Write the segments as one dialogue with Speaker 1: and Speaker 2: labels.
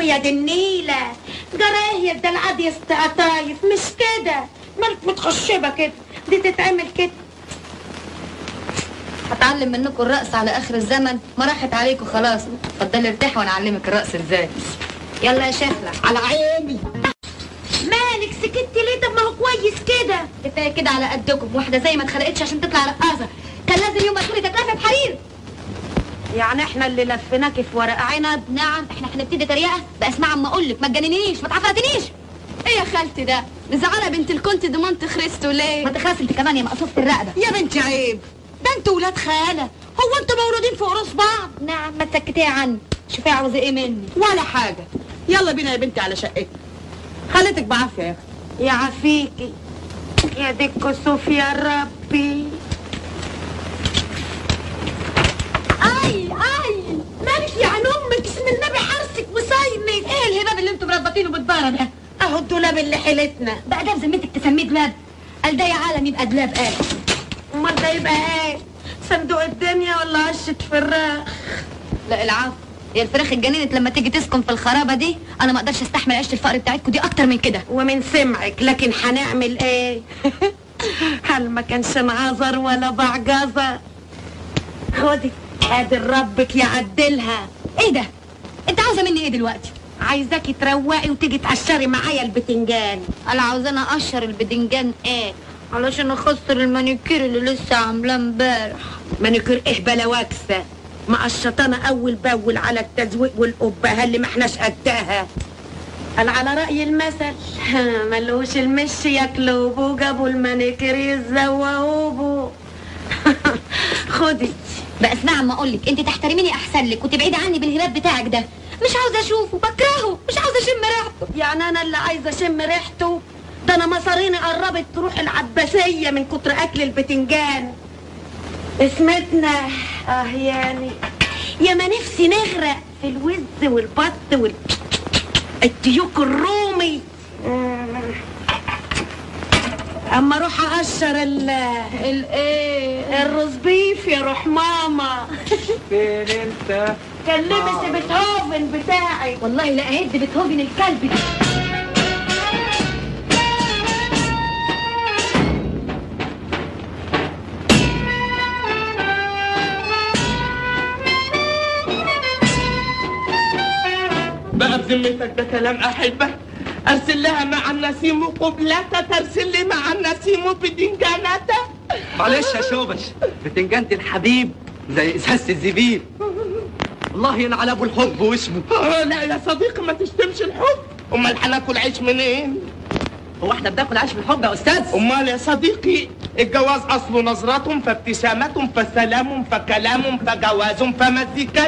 Speaker 1: يا دي النيلة جراه يا ده العاد قطايف مش كده مالك متخشبة كده دي تتعمل كده
Speaker 2: هتعلم منكم الرقص على اخر الزمن ما راحت عليكم خلاص اتفضلي ارتاحي وانا اعلمك الرقص ازاي يلا يا شفلة
Speaker 1: على عيني مالك سكتي ليه طب ما هو كويس كده
Speaker 2: كفايه كده على قدكم واحده زي ما اتخلقتش عشان تطلع رقاصه كان لازم يوم ما تكوني تتلفي بحرير
Speaker 1: يعني احنا اللي لفيناكي في ورق عنب
Speaker 2: نعم احنا هنبتدي تريقه بقى اسمع اما اقول لك ما تجننينيش ما تعفرتنيش ايه يا خالتي ده مزعله بنت الكونت دي مونت خريستو ليه ما تخافي انت كمان يا مقصوفه الرقبه
Speaker 1: يا بنتي عيب ده انتوا ولاد خالة هو انتوا مولودين فوق راس بعض
Speaker 2: نعم ما تسكتيها عني شوفي عاوزه ايه مني
Speaker 1: ولا حاجة يلا بينا يا بنتي على شقتك خليتك بعافية يا اختي يا عفيكي يا دي الكسوف يا ربي اي اي مالك يا عن امك اسم النبي حرسك وصايمك
Speaker 2: ايه الهباب اللي انتوا مربطينه بالبارة ده
Speaker 1: اهو الدولاب اللي حيلتنا
Speaker 2: بقى ده بذمتك تسميه دولاب قال ده يا عالم يبقى دولاب قال
Speaker 1: امال ده يبقى ايه صندوق الدنيا ولا عشة فراخ
Speaker 2: لا العفو هي الفراخ اتجننت لما تيجي تسكن في الخرابه دي انا ما اقدرش استحمل عيشه الفقر بتاعتكم دي اكتر من كده
Speaker 1: ومن سمعك لكن هنعمل ايه هل ما كانش انعذر ولا بعجزة خدي ادي ربك يعدلها
Speaker 2: ايه ده انت عاوزه مني ايه دلوقتي
Speaker 1: عايزاكي تروقي وتيجي تقشري معايا البتنجان
Speaker 2: انا عاوزانه اقشر البدنجان ايه علشان اخسر المانيكير اللي لسه عاملاه امبارح
Speaker 1: مانيكير ايه بلا واكسه مقشطانه اول باول على التزويق والقبه اللي ما احناش قدها قال على رأي المثل ملوش المش ياكلوبو جابوا المانيكير يزوقوبو خدي
Speaker 2: بقى اسمع اما اقول لك انت تحترميني احسن لك وتبعدي عني بالهباب بتاعك ده مش عاوزه اشوفه بكرهه مش عاوزه اشم ريحته
Speaker 1: يعني انا اللي عايزه اشم ريحته ده انا مصاريني قربت تروح العباسيه من كتر اكل البتنجان اسمتنا اه يعني يا ما نفسي نغرق في الوز والبط وال الديوك الرومي اما اروح اقشر ال
Speaker 2: الايه
Speaker 1: الروز بيف يا روح ماما
Speaker 3: فين انت؟
Speaker 1: كان لبس بيتهوفن بتاعي
Speaker 2: والله لا اهد بتهوفن الكلب ده
Speaker 3: بقى بذمتك ده كلام احبه ارسل لها مع النسيم قبلة ترسل لي مع النسيم بدنجانته
Speaker 4: معلش يا شوبش بتنجانة الحبيب زي ازازة الزبيب والله ينعل ابو الحب واسمه
Speaker 3: آه، لا يا صديقي ما تشتمش الحب امال هناكل عيش منين
Speaker 4: هو احنا بناكل عيش بالحب يا استاذ
Speaker 3: امال يا صديقي الجواز اصله نظرة فابتسامة فسلام فكلام فجواز فمزيكات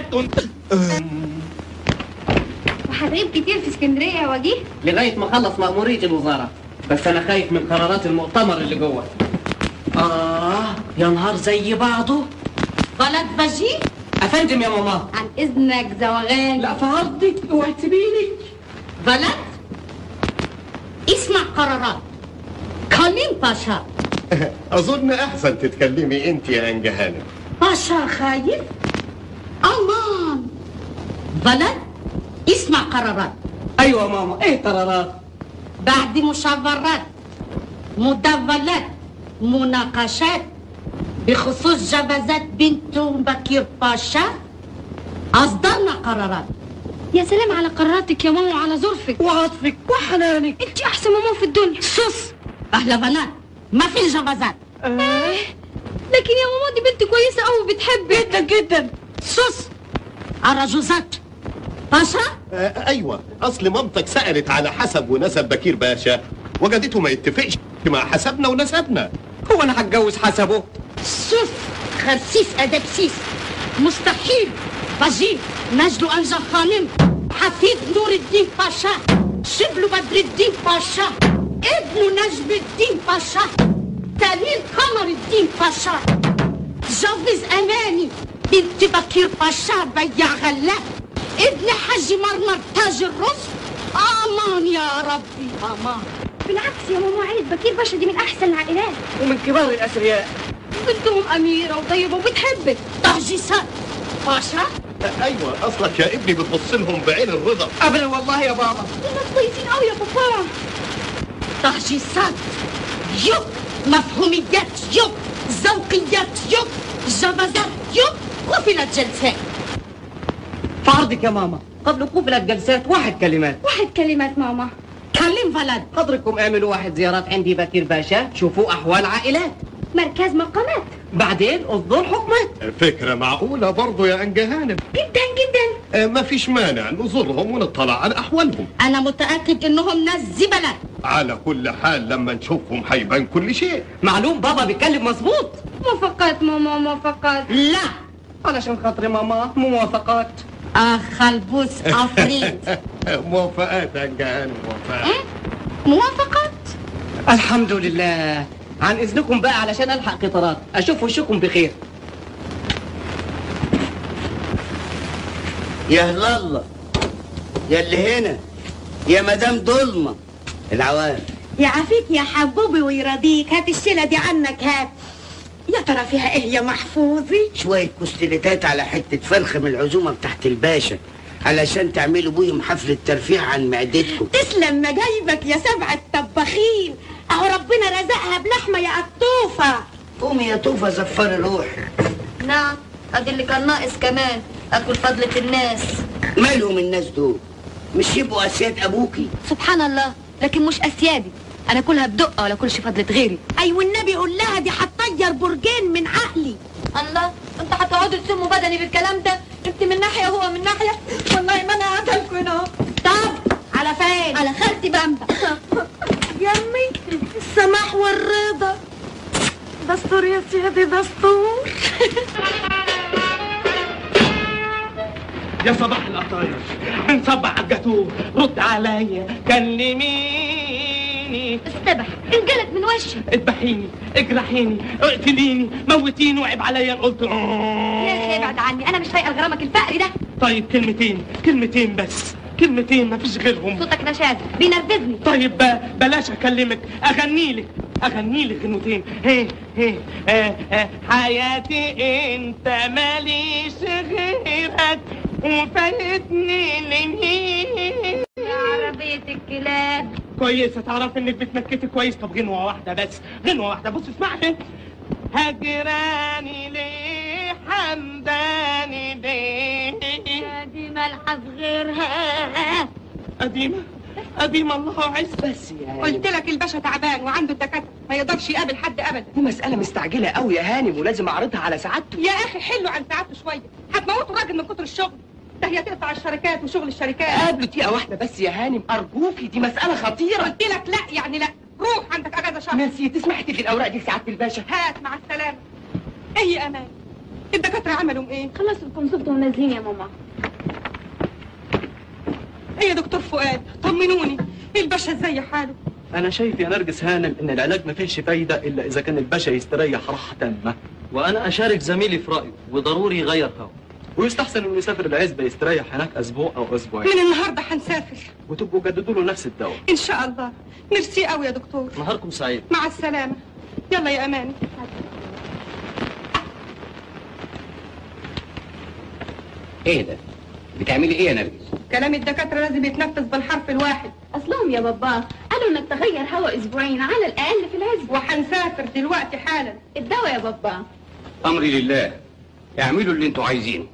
Speaker 2: وهتغيب كتير في اسكندريه يا وجيه
Speaker 4: لغاية ما اخلص مأمورية الوزارة بس انا خايف من قرارات المؤتمر اللي جوه
Speaker 1: اه يا نهار زي بعضه بلد بجي
Speaker 4: افندم يا ماما
Speaker 2: عن اذنك زوغان
Speaker 1: لا في عرضك اوعي تسيبيني بلد اسمع قرارات كلم باشا
Speaker 5: أظن أحسن تتكلمي أنت يا أنجا هانم
Speaker 1: باشا خايف امان بلد اسمع قرارات
Speaker 4: ايوه يا ماما ايه قرارات
Speaker 1: بعد مشاورات مداولات مناقشات بخصوص جوازات بنته بكير باشا أصدرنا قرارات
Speaker 2: يا سلام على قراراتك يا ماما وعلى ظرفك
Speaker 1: وعطفك وحنانك
Speaker 2: انت احسن ماما في الدنيا
Speaker 1: سس أهلا بنات ما في جوازات
Speaker 2: لكن يا ماما دي بنت كويسه قوي بتحبك
Speaker 1: جدا جدا سس أرجوزات باشا
Speaker 5: آه أيوة أصل مامتك سألت على حسب ونسب بكير باشا وجدته ما يتفقش مع حسبنا ونسبنا
Speaker 4: هو انا هتجوز حسبه
Speaker 1: سس خرسيس أدبسيس مستحيل بجي نجد أنجا خانم حفيد نور الدين باشا شبل بدر الدين باشا ابن نجم الدين باشا دليل قمر الدين باشا جوز أماني بنت بكير باشا بيع غلاب ابن حاج مرمر تاج الرز أمان يا ربي أمان
Speaker 2: بالعكس يا ماما عيلة بكير باشا دي من احسن العائلات
Speaker 4: ومن كبار الاثرياء
Speaker 2: بنتهم اميره وطيبه وبتحبك
Speaker 1: تهجيسات باشا
Speaker 5: ايوه اصلك يا ابني بتبص لهم بعين الرضا
Speaker 4: ابدا والله يا بابا
Speaker 2: الناس كويسين قوي يا بابا
Speaker 1: تهجيصات يوك مفهوميات يوك ذوقيات يوك جبزات يوك قفلت جلسات
Speaker 4: في عرضك يا ماما قبل قبلة جلسات واحد كلمات
Speaker 2: واحد كلمات ماما
Speaker 1: كلم ولد
Speaker 4: حضركم اعملوا واحد زيارات عندي بكير باشا شوفوا احوال عائلات
Speaker 2: مركز مقامات
Speaker 4: بعدين اصدر حكمات
Speaker 5: فكرة معقولة برضو يا أنجا هانم
Speaker 2: جدا جدا
Speaker 5: آه، ما فيش مانع نزورهم ونطلع على أحوالهم
Speaker 1: انا متاكد انهم ناس زبله
Speaker 5: على كل حال لما نشوفهم حيبان كل شيء
Speaker 4: معلوم بابا بيتكلم مظبوط
Speaker 2: موافقات ماما موافقات
Speaker 1: لا
Speaker 4: علشان خاطري ماما موافقات
Speaker 1: اخ البوس عفريت
Speaker 5: موافقات يا أنجا هانم موافقات
Speaker 2: موافقات
Speaker 4: الحمد لله عن اذنكم بقى علشان الحق قطارات اشوف وشكم بخير
Speaker 6: يا هلالله يا اللي هنا يا مدام ضلمة العوام
Speaker 1: يعافيك يا حبوبي ويرضيك هات الشيله دي عنك هات يا ترى فيها ايه يا محفوظي
Speaker 6: شوية كستلتات على حتة فرخة من العزومة بتاعت الباشا علشان تعملوا بيهم حفلة ترفيع عن معدتكم
Speaker 1: تسلم مجايبك يا سبع الطباخين اهو ربنا رزقها بلحمه يا قطوفه
Speaker 6: قومي يا طوفة زفري روحي
Speaker 2: نعم ادي اللي كان ناقص كمان اكل فضلة الناس
Speaker 6: مالهم الناس دول مش يبقوا أسياد أبوكي
Speaker 2: سبحان الله لكن مش اسيادي انا كلها بدقه ولا كلش فضلة غيري
Speaker 1: اي والنبي قول لها دي هتطير برجين من عقلي
Speaker 2: الله انت هتقعدوا تسموا بدني بالكلام ده انت من ناحيه وهو من ناحيه والله ما انا قاتلكم هنا
Speaker 1: طب على فين
Speaker 2: على خالتي بامبا
Speaker 1: يمي السماح والرضا دستور يا سيدي دستور
Speaker 3: يا صباح القطاير نصبح على الجاتوه رد عليا كلميني
Speaker 2: استبح انجلت من وشي
Speaker 3: اذبحيني اجرحيني اقتليني موتيني وعيب عليا إن قلت
Speaker 2: يا اخي ابعد عني انا مش طايقه الغرامك الفقري ده
Speaker 3: طيب كلمتين كلمتين بس كلمتين مفيش غيرهم
Speaker 2: صوتك نشاز بينرفزني
Speaker 3: طيب ب- بلاش اكلمك اغني لك اغني لك غنوتين هي هي آه آه حياتي انت ماليش غيرك وفايتني لمين
Speaker 2: يا عربيه الكلاب
Speaker 3: كويسه تعرف انك بتنكتي كويس طب غنوه واحده بس غنوه واحده بص اسمعي هجراني ليه حمداني ليه
Speaker 2: يا دي ملحظ غيرها
Speaker 3: قديمه قديمه الله عز بس يا
Speaker 1: قلت لك الباشا تعبان وعنده الدكاتره ما يقدرش يقابل حد ابدا
Speaker 4: دي مسألة مستعجلة قوي يا هانم ولازم اعرضها على سعادته
Speaker 1: يا اخي حلوا عن ساعته شويه هتموتوا الراجل من كتر الشغل ده هي تقطع الشركات وشغل الشركات
Speaker 4: قابلوا دقيقة واحدة بس يا هانم ارجوكي دي مسألة خطيرة
Speaker 1: قلت لك لا يعني لا روح عندك اجازه شهر
Speaker 4: ميرسي تسمحي تدي الاوراق دي لسعادة الباشا
Speaker 1: هات مع السلامه ايه يا امان الدكاتره عملوا ايه
Speaker 2: خلاص الكونسبت ونازلين يا ماما
Speaker 1: ايه يا دكتور فؤاد طمنوني الباشا ازاي حاله
Speaker 7: أنا شايف يا نرجس هانم إن العلاج ما فيش فايدة إلا إذا كان الباشا يستريح راحة تامة
Speaker 8: وأنا أشارك زميلي في رأيه وضروري يغير هوا
Speaker 7: ويستحسن إنه يسافر العزبة يستريح هناك أسبوع أو أسبوعين
Speaker 1: من النهارده هنسافر
Speaker 7: وتبقوا جددوا له نفس الدواء
Speaker 1: ان شاء الله ميرسي قوي يا دكتور
Speaker 8: نهاركم سعيد
Speaker 1: مع السلامه يلا يا امان
Speaker 6: ايه ده بتعملي ايه يا نرجس
Speaker 1: كلام الدكاتره لازم يتنفذ بالحرف الواحد
Speaker 2: اصلهم يا بابا قالوا انك تغير هوا اسبوعين على الاقل في العزب
Speaker 1: وهنسافر دلوقتي حالا
Speaker 2: الدواء يا بابا
Speaker 6: امري لله اعملوا اللي انتوا عايزينه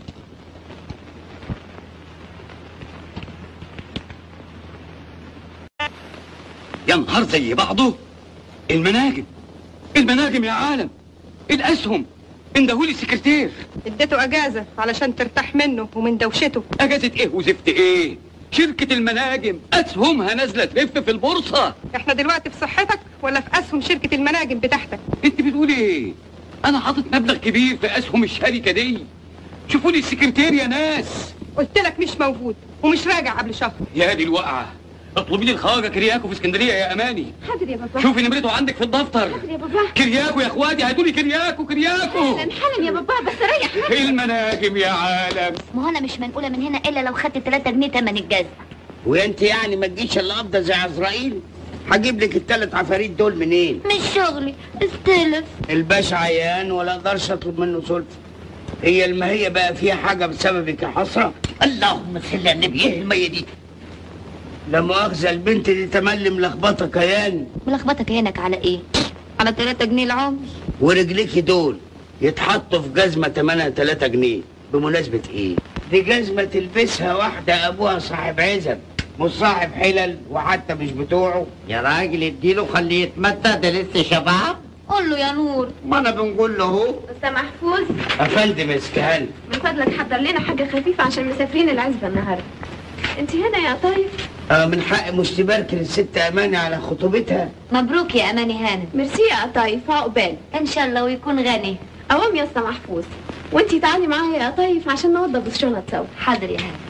Speaker 4: يا نهار زي بعضه المناجم المناجم يا عالم الاسهم اندهولي السكرتير
Speaker 1: اديته اجازه علشان ترتاح منه ومن دوشته
Speaker 4: اجازة ايه وزفت ايه شركة المناجم اسهمها نازلة تلف في البورصة
Speaker 1: احنا دلوقتي في صحتك ولا في اسهم شركه المناجم بتاعتك
Speaker 4: انت بتقولي ايه انا حاطط مبلغ كبير في اسهم الشركة دي شوفوا لي السكرتير يا ناس
Speaker 1: قلت لك مش موجود ومش راجع قبل شهر
Speaker 4: يا دي الوقعة اطلبي لي الخواجة كرياكو في اسكندرية يا اماني
Speaker 2: حاضر يا بابا
Speaker 4: شوفي نمرته عندك في الدفتر
Speaker 2: حاضر يا بابا
Speaker 4: كرياكو يا اخواتي هاتولي كرياكو كرياكو
Speaker 2: حالا حالا يا بابا بس ريح نفسك
Speaker 4: المناجم يا عالم
Speaker 2: ما هو انا مش منقوله من هنا الا لو خدت 3 جنيه تمن الجزء
Speaker 6: وانت يعني ما تجيش الا قبضه زي عزرائيل هجيب لك التلات عفاريت دول منين
Speaker 2: مش شغلي استلف
Speaker 6: الباشا عيان ولا اقدرش اطلب منه سلفه هي المهية بقى فيها حاجة بسببك يا حسرة
Speaker 9: اللهم صل على النبي ايه الميه دي
Speaker 6: لا مؤاخذة البنت دي تملي ملخبطة كيان
Speaker 2: ملخبطك هناك على ايه على 3 جنيه العمر
Speaker 6: ورجليكي دول يتحطوا في جزمة تمنها 3 جنيه بمناسبة ايه؟ دي جزمة تلبسها واحدة ابوها صاحب عزب مش صاحب حلل وحتى مش بتوعه
Speaker 9: يا راجل اديله خليه يتمتع ده لسه شباب
Speaker 2: قول له يا نور
Speaker 6: ما انا بنقول له اهو
Speaker 10: أستاذ محفوظ
Speaker 6: افندم اسكهان
Speaker 10: من فضلك حضر لنا حاجة خفيفة عشان مسافرين العزبة النهاردة انت هنا يا طيف
Speaker 6: آه من حق مش تباركي للست اماني على خطوبتها
Speaker 2: مبروك يا اماني هانم
Speaker 10: ميرسي يا طيف عقبال
Speaker 2: ان شاء الله ويكون غني
Speaker 10: قوام يا أستاذ محفوظ وانتي تعالي معايا يا طيف عشان نوضب الشنط سوا
Speaker 2: حاضر يا هانم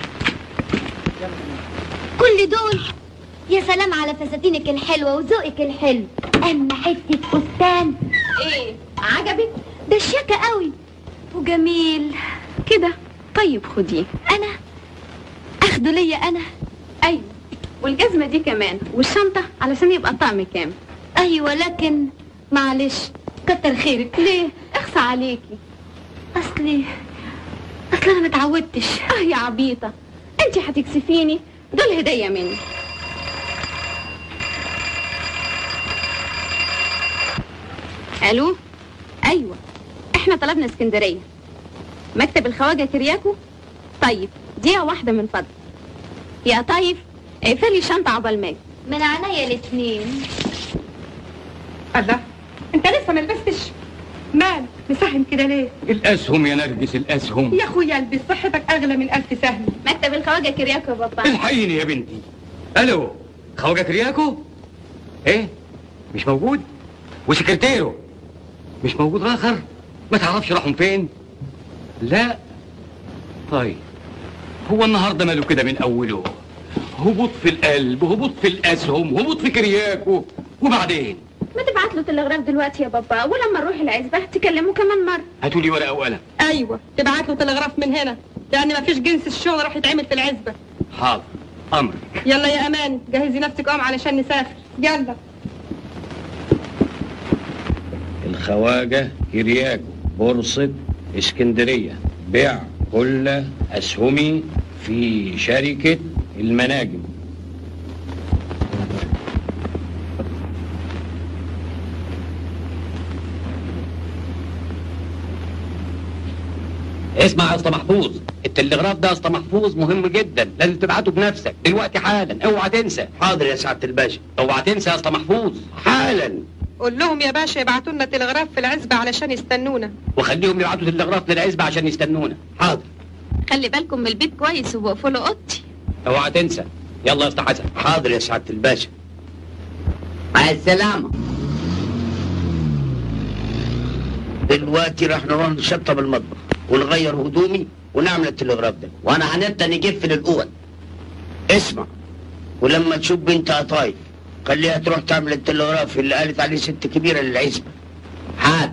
Speaker 2: كل دول يا سلام على فساتينك الحلوه وذوقك الحلو اما حته فستان
Speaker 10: ايه عجبك
Speaker 2: ده شياكه قوي وجميل
Speaker 10: كده طيب خديه
Speaker 2: انا اخده ليا انا
Speaker 10: ايوه والجزمة دي كمان والشنطة علشان يبقى الطقم كامل
Speaker 2: ايوه لكن معلش كتر خيرك
Speaker 10: ليه اخصى عليكي
Speaker 2: اصلي اصل انا متعودتش
Speaker 10: اه يا عبيطة انتي هتكسفيني دول هدية مني الو ايوه احنا طلبنا اسكندرية مكتب الخواجة كرياكو طيب دقيقة واحدة من فضلك يا طيب اقفلي الشنطة عقبال ما أجي.
Speaker 2: من عينيا الاتنين
Speaker 1: الله انت لسه ما لبستش مال مساهم كده ليه
Speaker 11: الاسهم يا نرجس الاسهم
Speaker 1: يا اخويا البس صحتك اغلى من الف سهم
Speaker 10: مكتب الخواجة كرياكو يا بابا
Speaker 11: الحقيني يا بنتي الو خواجه كرياكو ايه مش موجود وسكرتيره مش موجود اخر ما تعرفش راحوا فين لا طيب هو النهارده ماله كده من اوله هبوط في القلب هبوط في الاسهم هبوط في كرياكو وبعدين
Speaker 10: ما تبعت له تلغراف دلوقتي يا بابا ولما نروح العزبة تكلمه كمان مرة
Speaker 11: هاتوا لي ورقه وقلم
Speaker 1: ايوه تبعت له تلغراف من هنا لان ما فيش جنس الشغل راح يتعمل في العزبه
Speaker 11: حاضر امرك
Speaker 1: يلا يا امان جهزي نفسك قوم علشان نسافر يلا
Speaker 12: الخواجة كرياكو بورصة اسكندرية بيع كل أسهمي في شركة المناجم
Speaker 4: اسمع يا اسطى محفوظ التلغراف ده يا اسطى محفوظ مهم جدا لازم تبعته بنفسك دلوقتي حالا اوعى تنسى
Speaker 6: حاضر يا سعادة الباشا
Speaker 4: اوعى تنسى يا اسطى محفوظ
Speaker 6: حالا
Speaker 1: قول لهم يا باشا يبعتوا لنا تلغراف في العزبه علشان يستنونا
Speaker 4: وخليهم يبعتوا تلغراف للعزبة عشان يستنونا
Speaker 6: حاضر
Speaker 10: خلي بالكم من البيت كويس وبقفلوا اوضتي
Speaker 4: اوعى تنسى يلا يا اسطى حسن
Speaker 6: حاضر يا سعادة الباشا
Speaker 9: مع السلامه
Speaker 6: دلوقتي راح نروح نشطب المطبخ ونغير هدومي ونعمل التلغراف ده
Speaker 9: وانا هنبدا نجف للاوض
Speaker 6: اسمع ولما تشوف بنت قطايف خليها تروح تعمل التلغراف اللي قالت عليه ست كبيرة للعزبة
Speaker 9: حاضر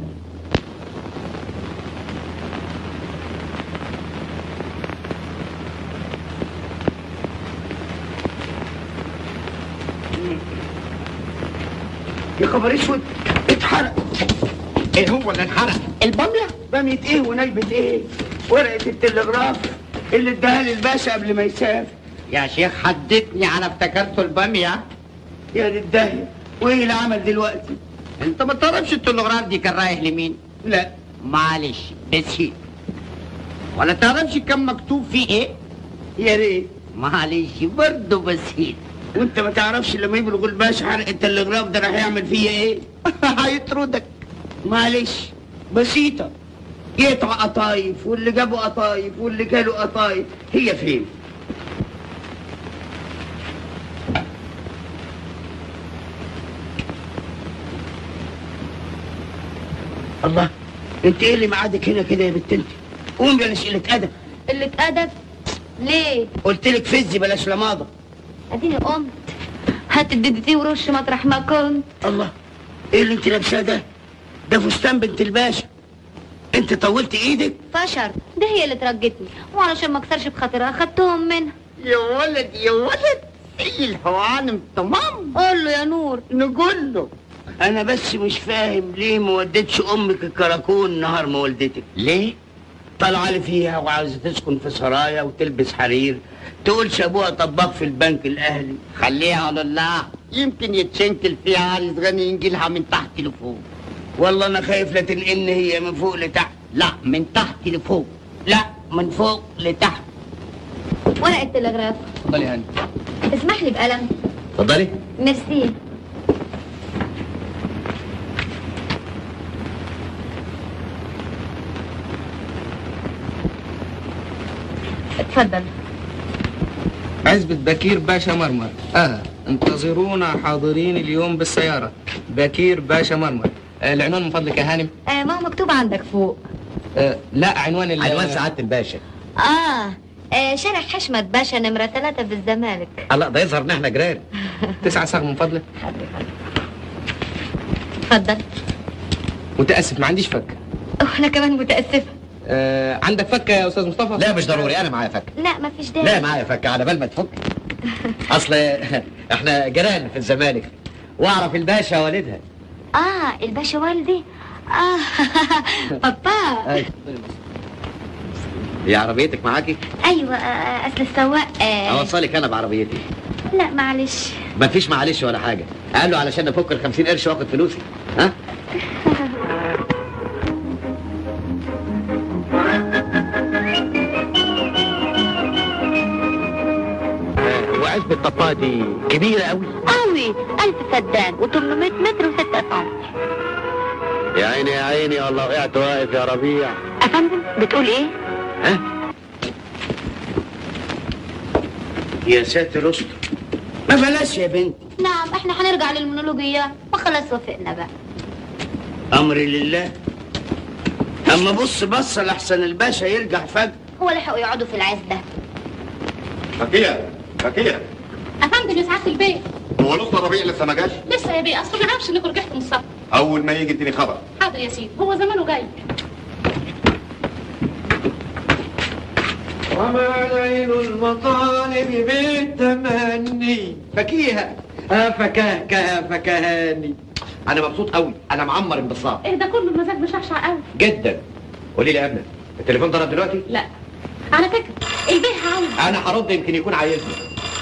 Speaker 6: يا خبر اسود اتحرق
Speaker 9: ايه هو اللي اتحرق
Speaker 6: البملة بمية ايه ونلبة ايه ورقة التلغراف اللي اداها للباشا قبل ما يسافر
Speaker 9: يا شيخ حدتني على افتكرته الباميه
Speaker 6: يا دي الداهية وايه اللي عمل دلوقتي
Speaker 9: انت ما تعرفش التلغراف دي كان رايح لمين
Speaker 6: لا
Speaker 9: معلش بسيط ولا تعرفش كان مكتوب فيه ايه
Speaker 6: يا ريت
Speaker 9: معلش برضه بسيط
Speaker 6: وانت ما تعرفش لما يبلغ الباشا حرق التلغراف ده راح يعمل فيا ايه
Speaker 9: هيطردك
Speaker 6: معلش بسيطة يقطع قطايف واللي جابوا قطايف واللي كانوا قطايف هي فين الله انت ايه اللي معادك هنا كده يا بنت انت قوم بلاش قلة ادب
Speaker 2: اللي اتأدب ليه
Speaker 6: قلت لك فزي بلاش لماضة
Speaker 2: اديني قمت هات الددتين ورش مطرح ما كنت
Speaker 6: الله ايه اللي انت لابساه ده ده فستان بنت الباشا انت طولت ايدك
Speaker 2: فشر ده هي اللي ترجتني وعلشان ما اكسرش بخاطرها خدتهم منها
Speaker 9: يا ولد يا ولد ايه الهوانم تمام
Speaker 2: قول له يا نور
Speaker 6: نقول له انا بس مش فاهم ليه ما وديتش امك الكراكون نهار ما ولدتك
Speaker 9: ليه
Speaker 6: طالعه لي فيها وعاوزه تسكن في سرايا وتلبس حرير تقولش ابوها طباخ في البنك الاهلي
Speaker 9: خليها على الله يمكن يتشنكل فيها عايز غني ينجلها من تحت لفوق
Speaker 6: والله انا خايف لا تنقلني هي من فوق لتحت
Speaker 9: لا من تحت لفوق
Speaker 6: لا من فوق لتحت
Speaker 2: ورقة التلغراف
Speaker 4: اتفضلي هاني
Speaker 2: اسمح لي بقلم
Speaker 4: اتفضلي
Speaker 2: ميرسي اتفضل
Speaker 3: عزبة بكير باشا مرمر اه انتظرونا حاضرين اليوم بالسيارة بكير باشا مرمر آه العنوان من فضلك يا هانم
Speaker 2: آه ما هو مكتوب عندك فوق
Speaker 3: آه لا عنوان ال-
Speaker 4: عنوان سعادة الباشا
Speaker 2: آه, آه شارع حشمت باشا نمرة ثلاثة في الزمالك
Speaker 4: الله ده يظهر ان احنا جيران
Speaker 3: تسعة صاغ من فضلك
Speaker 2: اتفضل
Speaker 3: متأسف ما عنديش فك
Speaker 2: وانا كمان متأسفة
Speaker 3: آه عندك فك يا أستاذ مصطفى؟
Speaker 4: لا مش ضروري انا معايا فك
Speaker 2: لا ما فيش داعي
Speaker 4: لا معايا فك على بال ما تفك اصل احنا جيران في الزمالك واعرف الباشا والدها
Speaker 2: آه الباشا والدي آه بابا
Speaker 4: هي عربيتك معاكي
Speaker 2: أيوة آه أصل السواق آه
Speaker 4: اوصلك انا بعربيتي
Speaker 2: لا معلش
Speaker 4: مفيش معلش ولا حاجه قال له علشان نفك ال 50 قرش واخد فلوسي ها وعزبة الطباء دي كبيرة قوي
Speaker 2: قوي ألف فدان و800 متر و6 سم
Speaker 4: يا عيني يا عيني والله وقعت واقف يا ربيع
Speaker 2: أفندم بتقول إيه؟
Speaker 4: ها
Speaker 6: يا ساتر استر ما بلاش يا بنت
Speaker 2: نعم احنا هنرجع للمونولوجية وخلاص وافقنا بقى
Speaker 6: امري لله اما بص بص لحسن الباشا يرجع فجأة
Speaker 2: هو لحقوا يقعدوا في العزبة
Speaker 5: فكيه فكيه
Speaker 1: افندم يا سعاده البيت
Speaker 5: هو لسه ربيع لسه ما جاش
Speaker 1: لسه يا بيه اصله ما يعرفش انكم رجعتوا من السفر
Speaker 5: اول ما يجي اديني خبر
Speaker 1: حاضر يا سيدي هو زمانه جاي
Speaker 3: وما نيل المطالب بالتمني فكيها آه فكاه كاه فكهاني
Speaker 4: انا مبسوط قوي انا معمر انبساط
Speaker 1: ايه ده كله المزاج مشعشع قوي
Speaker 4: جدا قولي لي يا ابني التليفون ضرب دلوقتي
Speaker 1: لا على فكره البيه عاوز
Speaker 4: انا هرد يمكن يكون عايزني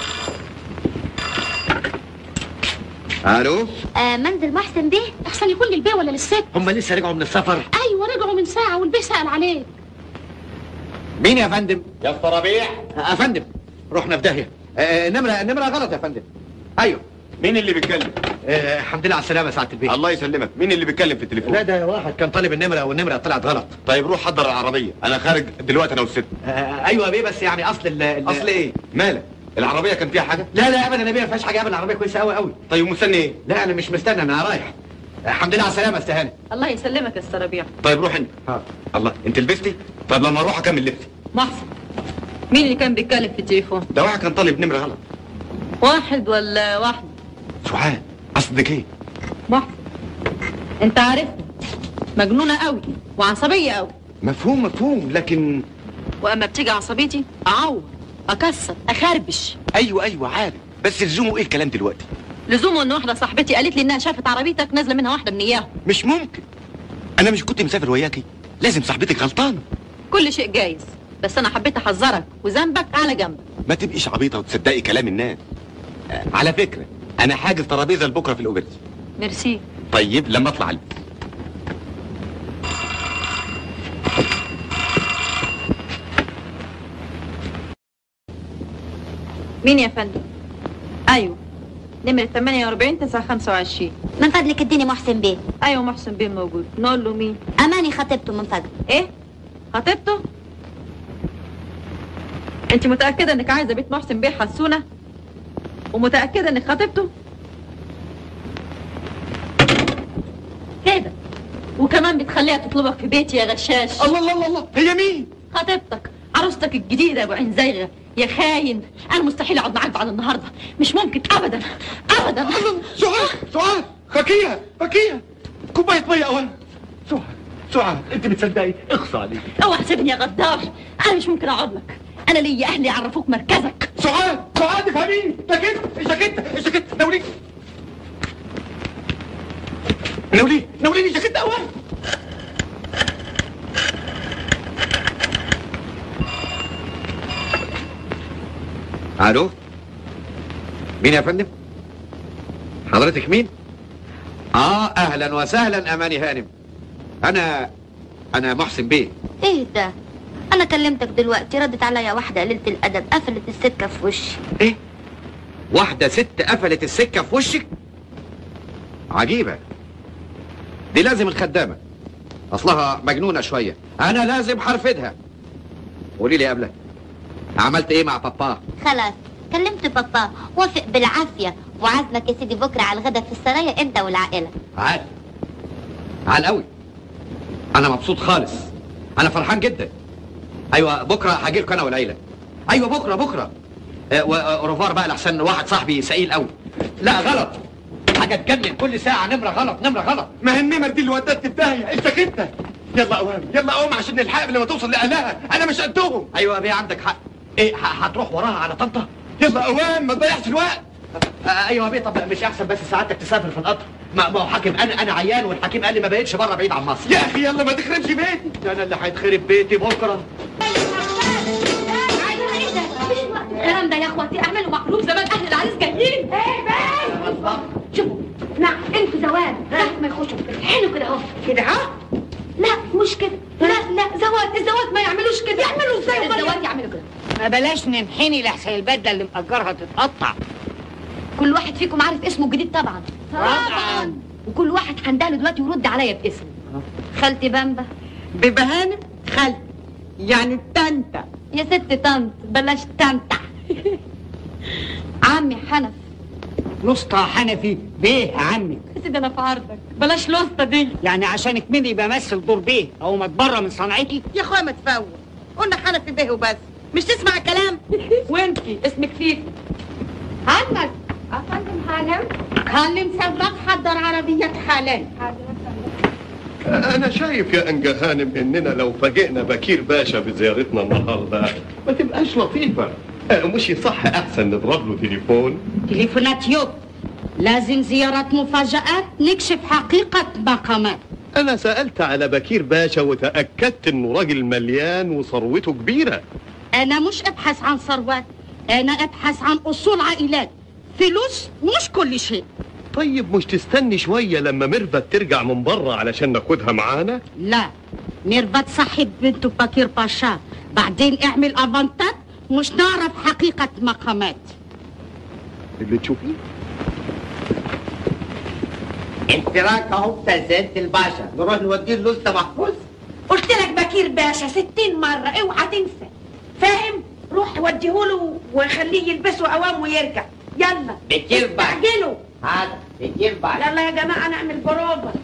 Speaker 4: الو
Speaker 2: آه منزل محسن بيه
Speaker 1: احسن يكون للبيه ولا للست
Speaker 4: هم لسه رجعوا من السفر
Speaker 1: ايوه رجعوا من ساعه والبيه سال عليك
Speaker 4: مين يا فندم
Speaker 5: يا اسطى ربيع
Speaker 4: يا فندم رحنا في داهيه آه نمره نمره غلط يا فندم ايوه
Speaker 5: مين اللي بيتكلم
Speaker 4: آه الحمد لله على السلامه يا سعاده البيت
Speaker 5: الله يسلمك مين اللي بيتكلم في التليفون
Speaker 4: لا ده واحد كان طالب النمره والنمره طلعت غلط
Speaker 5: طيب روح حضر العربيه انا خارج دلوقتي انا والست
Speaker 4: آه ايوه يا بيه بس يعني اصل ال ال-
Speaker 5: اصل ايه مالك العربيه كان فيها حاجه
Speaker 4: لا لا ابدا يا بيه ما فيهاش حاجه ابدا العربيه كويسه قوي قوي
Speaker 5: طيب مستني ايه
Speaker 4: لا انا مش مستني انا رايح الحمد لله على السلامه يا استهاني
Speaker 10: الله يسلمك يا استاذ ربيع
Speaker 5: طيب روح انت
Speaker 4: ها
Speaker 5: الله انت لبستي طيب لما اروح اكمل لبسي
Speaker 10: محسن مين اللي كان بيتكلم في التليفون
Speaker 5: ده واحد كان طالب نمره غلط
Speaker 10: واحد ولا واحد
Speaker 5: سعاد قصدك ايه
Speaker 10: محسن انت عارفني مجنونه قوي وعصبيه قوي
Speaker 5: مفهوم مفهوم لكن
Speaker 10: واما بتيجي عصبيتي اعور اكسر اخربش
Speaker 5: ايوه ايوه عارف بس لزومه ايه الكلام دلوقتي
Speaker 10: لزومه ان واحده صاحبتي قالت لي انها شافت عربيتك نازله منها واحده من اياهم
Speaker 5: مش ممكن انا مش كنت مسافر وياكي لازم صاحبتك غلطانه
Speaker 10: كل شيء جايز بس انا حبيت احذرك وذنبك على جنب
Speaker 5: ما تبقيش عبيطه وتصدقي كلام الناس آه، على فكره انا حاجز ترابيزه لبكره في الاوبرز
Speaker 10: ميرسي
Speaker 5: طيب لما اطلع البس
Speaker 10: مين يا فندم ايوه نمرة 48 925
Speaker 2: من فضلك اديني محسن بيه
Speaker 10: ايوه محسن بيه موجود نقول له مين
Speaker 2: اماني خطيبته من فضلك
Speaker 10: ايه خطيبته انت متأكدة انك عايزة بيت محسن بيه حسونة ومتأكدة انك خطيبته كده وكمان بتخليها تطلبك في بيتي يا غشاش
Speaker 5: الله الله الله الله هي مين
Speaker 10: خطيبتك عروستك الجديدة يا ابو عين زيغة يا خاين انا مستحيل اقعد معاك بعد النهارده مش ممكن ابدا ابدا
Speaker 5: سعاد سعاد فكيه فكيه كوبايه ميه اولا سعاد سعاد انت بتصدقي اخصى عليك
Speaker 10: اوعى تسيبني يا غدار انا مش ممكن اقعد لك انا ليا اهلي يعرفوك مركزك
Speaker 5: سعاد سعاد افهميني جاكيت جاكيت جاكيت ناوليني ناوليني ناوليني جاكيت اولا
Speaker 13: الو مين يا فندم حضرتك مين اه اهلا وسهلا اماني هانم انا انا محسن بيه
Speaker 2: ايه ده انا كلمتك دلوقتي ردت عليا واحده قليله الادب قفلت السكه في وشي
Speaker 13: ايه واحده ست قفلت السكه في وشك عجيبه دي لازم الخدامه اصلها مجنونه شويه انا لازم حرفدها قولي لي قبلك عملت ايه مع بابا
Speaker 2: خلاص كلمت بابا وافق بالعافيه وعزمك يا سيدي بكره على الغدا في السرايا انت والعائله
Speaker 13: عال عال قوي انا مبسوط خالص انا فرحان جدا ايوه بكره هاجي لكم انا والعيله ايوه بكره بكره آه، و- آه، اوروفار بقى لحسن واحد صاحبي سئيل قوي لا غلط حاجه تجنن كل ساعه نمره غلط نمره غلط
Speaker 5: ما هي النمر دي اللي ودتني في داهيه انت كده يلا قوم يلا قوم عشان نلحق قبل ما توصل لاهلها انا مش قدهم
Speaker 13: ايوه يا بيه عندك حق ايه ه- هتروح وراها على طنطا
Speaker 5: يلا قوام ما تضيعش الوقت
Speaker 13: آه، ايوه يا بيه طب مش احسن بس ساعتك تسافر في القطر ما ما هو حاكم انا انا عيان والحكيم قال لي ما بقتش بره بعيد عن مصر
Speaker 5: يا اخي يلا ما تخربش بيتي
Speaker 13: ده انا اللي هيتخرب بيتي بكره
Speaker 10: الكلام ده يا اخواتي اعملوا معروف زمان اهل العريس جايين ايه بس شوفوا نعم انتوا زواج ساعة ما يخشوا حلو كده اهو كده اهو لا مش كده لا لا زواج الزواج ما يعملوا كده يعملوا ازاي الزواج يعملوا كده
Speaker 9: ما بلاش ننحني لحسن البدله اللي مأجرها تتقطع
Speaker 10: كل واحد فيكم عارف اسمه الجديد طبعا
Speaker 9: طبعا
Speaker 10: وكل واحد هندهله دلوقتي ويرد عليا باسمه خالتي بامبا
Speaker 9: ببهانة خالتي يعني التانتة
Speaker 10: يا ست طنط بلاش تنتع عمي حنف
Speaker 9: لسطى حنفي بيه عمك
Speaker 10: يا سيدي انا في عرضك بلاش لسطة دي
Speaker 9: يعني عشانك مين بمثل دور بيه او ما تبرى من صنعتي
Speaker 1: يا اخويا ما تفوق قلنا حنفي به وبس مش تسمع الكلام
Speaker 10: وانتي اسمك فيفي عنك افندم هانم
Speaker 1: كلم سواق حضر عربية حالا
Speaker 5: انا شايف يا انجا هانم اننا لو فاجئنا بكير باشا بزيارتنا النهارده ما تبقاش لطيفه آه، مش يصح احسن نضرب له تليفون
Speaker 1: تليفونات يوب لازم زيارات مفاجآت نكشف حقيقة مقامات
Speaker 5: انا سالت على بكير باشا وتاكدت انه راجل مليان وثروته كبيره
Speaker 1: أنا مش أبحث عن ثروات أنا أبحث عن أصول عائلات فلوس مش كل شيء
Speaker 5: طيب مش تستني شويه لما ميرفت ترجع من بره علشان ناخدها معانا
Speaker 1: لا ميرفت صاحب بنته بكير باشا بعدين اعمل افانتات مش نعرف حقيقة مقامات
Speaker 5: اللي تشوفيه
Speaker 6: انفراك اهو بتاع سيادة الباشا نروح نوديه لسه محفوظ
Speaker 1: قلت لك بكير باشا ستين مرة اوعى تنسى فاهم روح وديهوله وخليه يلبسه اوام ويرجع يلا
Speaker 6: بكير باشا
Speaker 1: استعجلوا
Speaker 6: هذا بكير باشا
Speaker 1: يلا يا جماعة نعمل بروفة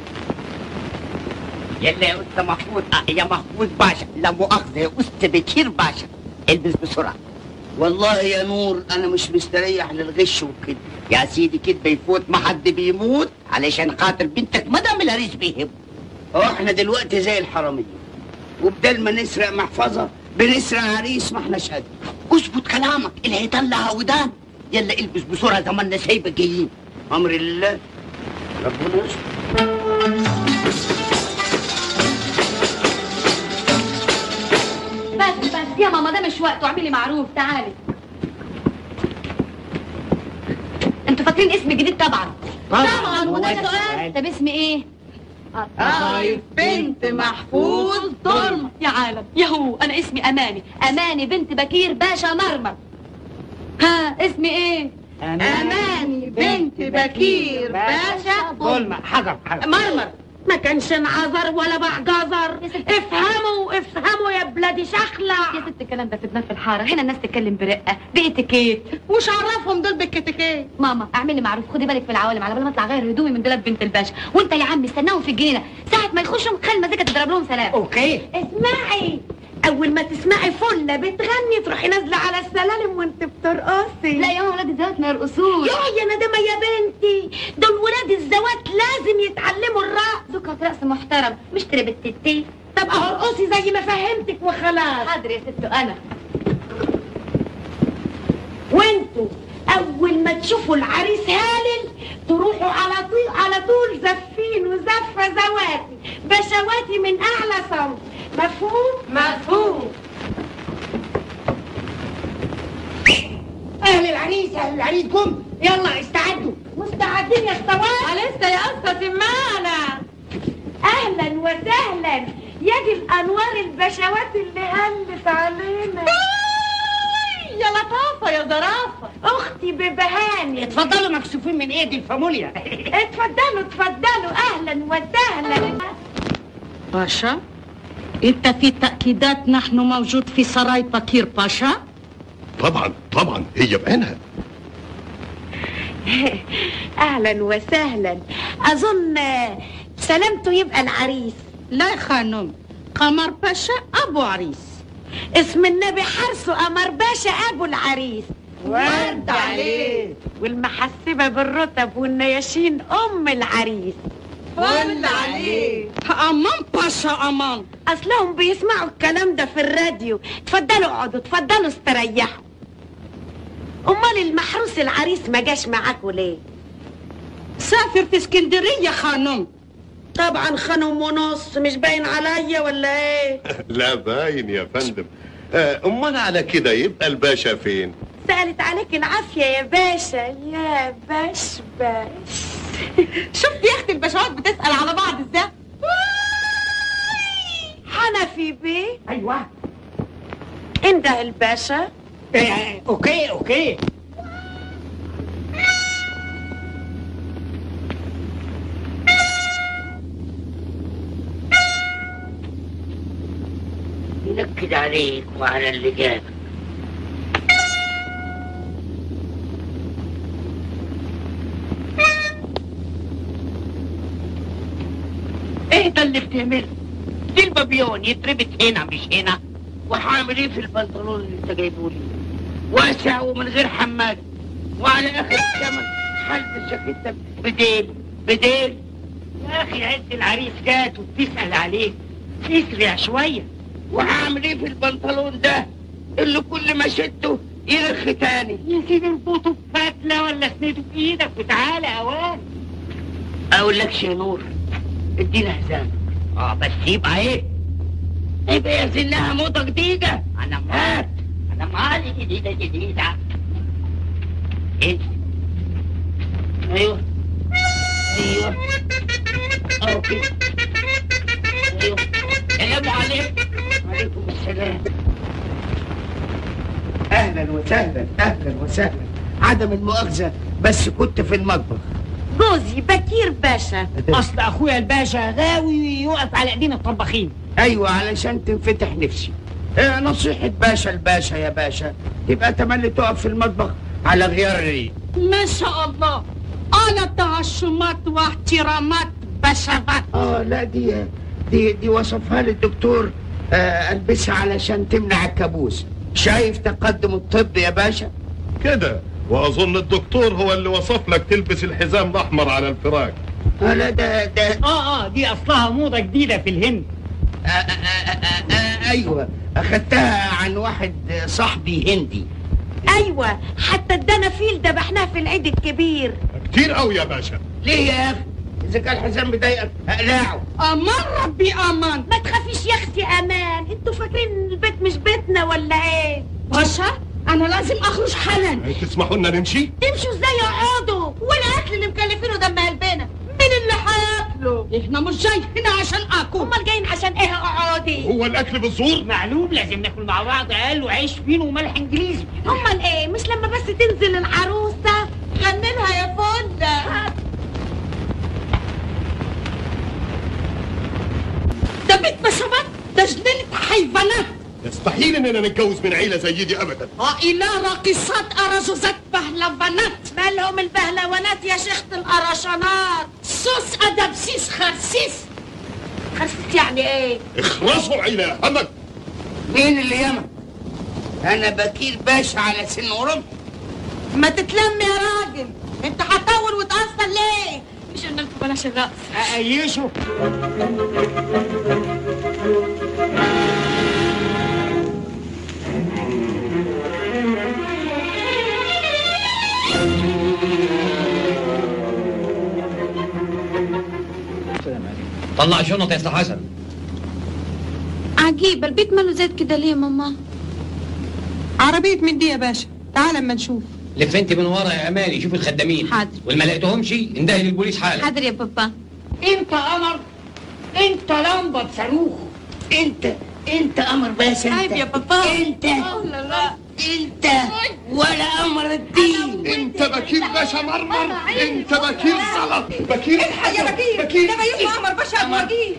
Speaker 6: يلا يا أستاذ محفوظ آه، يا محفوظ باشا لا مؤاخذة يا أستاذ بكير باشا البس بسرعة والله يا نور أنا مش مستريح للغش وكده يا سيدي كده بيفوت ما حد بيموت علشان خاطر بنتك ما دام العريس بيهب احنا دلوقتي زي الحرامية وبدل ما نسرق محفظة بنسرق عريس ما احناش قد اظبط كلامك اللي هيطلع ودان يلا البس بسرعة زماننا سايبة جايين أمر الله ربنا يستر
Speaker 10: بس بس يا ماما ده مش وقته اعملي معروف تعالي انتوا فاكرين اسم جديد طبعا طبعا وده سؤال طب اسمي ايه؟
Speaker 1: طيب بنت محفوظ ظلم
Speaker 10: يا عالم يهو انا اسمي اماني اماني بنت بكير باشا مرمر ها اسمي ايه؟
Speaker 1: أماني بنت بكير باشا
Speaker 9: ظلمة حجر حجر
Speaker 1: مرمر ما كانش انعذر ولا بعجزر افهموا افهموا يا بلادي شخلع
Speaker 10: يا ست الكلام ده في دماغ في الحاره هنا الناس تتكلم برقه باتيكيت
Speaker 1: وش عرفهم دول بالكتكيه
Speaker 10: ماما اعملي معروف خدي بالك في العوالم على بال ما اطلع غير هدومي من دولاب بنت الباشا وانت يا عم استناهم في الجنينه ساعه ما يخشوا خلي المزيكا تضرب لهم سلام
Speaker 9: اوكي
Speaker 1: اسمعي اول ما تسمعي فله بتغني تروحي نازله على السلالم وانت بترقصي
Speaker 10: لا يا ماما ولاد الزوات ما يرقصوش
Speaker 1: يا يا ندمه يا بنتي دول ولاد الزوات لازم يتعلموا الرقص
Speaker 10: ذكرت رقص محترم مش تربت التي
Speaker 1: طب اهو ارقصي زي ما فهمتك وخلاص
Speaker 10: حاضر يا ست انا
Speaker 1: وانتوا اول ما تشوفوا العريس هالل تروحوا على طول على طول زفين وزفه زواتي بشواتي من اعلى صوت مفهوم مفهوم العريس اهل العريس جم يلا استعدوا مستعدين يا اسطوات
Speaker 14: لسه يا اسطى سمعنا اهلا وسهلا يجب انوار البشوات اللي هلت علينا يا لطافه يا ظرافه اختي ببهاني
Speaker 1: اتفضلوا مكسوفين من ايدي الفاموليا
Speaker 14: اتفضلوا اتفضلوا اهلا وسهلا
Speaker 1: باشا انت في تأكيدات نحن موجود في سراي بكير باشا
Speaker 5: طبعا طبعا هي بعينها
Speaker 14: اهلا وسهلا اظن سلامته يبقى العريس
Speaker 1: لا يا خانم قمر باشا ابو عريس
Speaker 14: اسم النبي حرسه قمر باشا ابو العريس
Speaker 1: ورد عليه.
Speaker 14: والمحسبه بالرتب والنياشين ام العريس
Speaker 1: فل عليه. امان باشا امان
Speaker 14: اصلهم بيسمعوا الكلام ده في الراديو اتفضلوا اقعدوا اتفضلوا استريحوا امال المحروس العريس ما جاش معاكوا ليه
Speaker 1: سافر في اسكندرية خانم
Speaker 14: طبعا خانم ونص مش باين عليا ولا ايه
Speaker 5: لا باين يا فندم آه، امال على كده يبقى الباشا فين
Speaker 14: سألت عليك العافية يا باشا يا باش باش
Speaker 1: شفت يا اختي البشوات بتسأل على بعض ازاي
Speaker 14: حنفي بيه
Speaker 1: ايوه
Speaker 14: انده الباشا
Speaker 1: اوكي اوكي
Speaker 6: ينكد عليك وعلى اللي جابك ايه ده اللي بتعمله؟ دي البابيون يتربط هنا مش هنا وهعمل ايه في البنطلون اللي انت جايبه لي؟ واسع ومن غير حماد وعلى اخر الثمن هلبس جاكيتة بديل بديل يا اخي عز العريس جات وبتسأل عليك اسرع شوية وهعمل ايه في البنطلون ده اللي كل ما شدته يرخ تاني يا سيدي البوطه فتلة ولا اسنده في ايدك وتعالى اوان اقول لك يا نور ادينا حزام اه بس يبقى ايه يبقى يزنها موضة جديدة انا مات انا مالي جديدة جديدة ايه ايوه ايوه اوكي ايوه السلام عليكم وعليكم السلام
Speaker 9: اهلا وسهلا اهلا وسهلا عدم المؤاخذه بس كنت في المطبخ
Speaker 14: جوزي بكير باشا
Speaker 9: اصل اخويا الباشا غاوي يقف على ايدين الطباخين ايوه علشان تنفتح نفسي إيه نصيحة باشا الباشا يا باشا تبقى تملي تقف في المطبخ على غيار الريق
Speaker 1: ما شاء الله على تعشمات واحترامات بشوات
Speaker 9: اه لا دي دي دي وصفها لي الدكتور آه البسها علشان تمنع الكابوس شايف تقدم الطب يا باشا
Speaker 5: كده واظن الدكتور هو اللي وصف لك تلبس الحزام الاحمر على الفراق
Speaker 9: آه لا ده ده
Speaker 15: اه اه دي اصلها موضه جديده في الهند
Speaker 9: آه آه آه آه ايوه اخدتها عن واحد صاحبي هندي
Speaker 14: ايوه حتى ادانا فيل ذبحناه في العيد الكبير
Speaker 5: كتير قوي يا باشا
Speaker 9: ليه يا اخي اذا كان الحزام بيضايقك اقلعه
Speaker 1: امان ربي امان
Speaker 14: ما تخافيش يا اختي امان انتوا فاكرين ان البيت مش بيتنا ولا ايه
Speaker 1: باشا انا لازم اخرج حالا
Speaker 5: تسمحوا لنا نمشي
Speaker 14: تمشوا ازاي اقعدوا والاكل اللي مكلفينه دم قلبنا مين اللي هياكله
Speaker 1: احنا مش جاي هنا عشان اكل
Speaker 14: امال جايين عشان ايه اقعدي
Speaker 5: هو الاكل بالزور
Speaker 15: معلوم لازم ناكل مع بعض اقل وعيش فين وملح انجليزي
Speaker 14: امال ايه مش لما بس تنزل العروسه غني لها يا فندق
Speaker 1: ده بيت بشوات ده جنينة حيوانات
Speaker 5: يستحيل اننا نتجوز من عيله زي دي ابدا
Speaker 1: عائلة راقصات أرجوزات بهلوانات
Speaker 14: مالهم البهلوانات يا شيخة القرشانات
Speaker 1: سوس أدبسيس خرسيس
Speaker 14: خرست يعني ايه
Speaker 5: اخرسوا عيله يا همك
Speaker 9: مين اللي يمك انا بكير باشا على سن ورب
Speaker 14: ما تتلم يا راجل انت هتطول وتأثر ليه
Speaker 10: مش قلنا لكم بلاش الرقص
Speaker 15: اقيشه
Speaker 11: طلع شنط يا استاذ حسن
Speaker 10: عجيب البيت ماله زاد كده ليه يا ماما
Speaker 16: عربية من دي يا باشا تعال اما نشوف
Speaker 11: لف انت من ورا يا امالي شوف الخدامين
Speaker 10: حاضر.
Speaker 11: واللي ما لقيتهمش اندهي للبوليس حالا
Speaker 10: حاضر يا بابا
Speaker 9: انت قمر انت لمبة صاروخ انت انت قمر باشا انت
Speaker 1: عيب يا بابا.
Speaker 9: انت
Speaker 1: لا لا
Speaker 9: انت ولا قمر الدين
Speaker 5: انت بكير باشا مرمر انت بكير زلط بكير
Speaker 1: يا بكير
Speaker 5: بكير
Speaker 1: ده بيطلع عمر باشا هتواجيه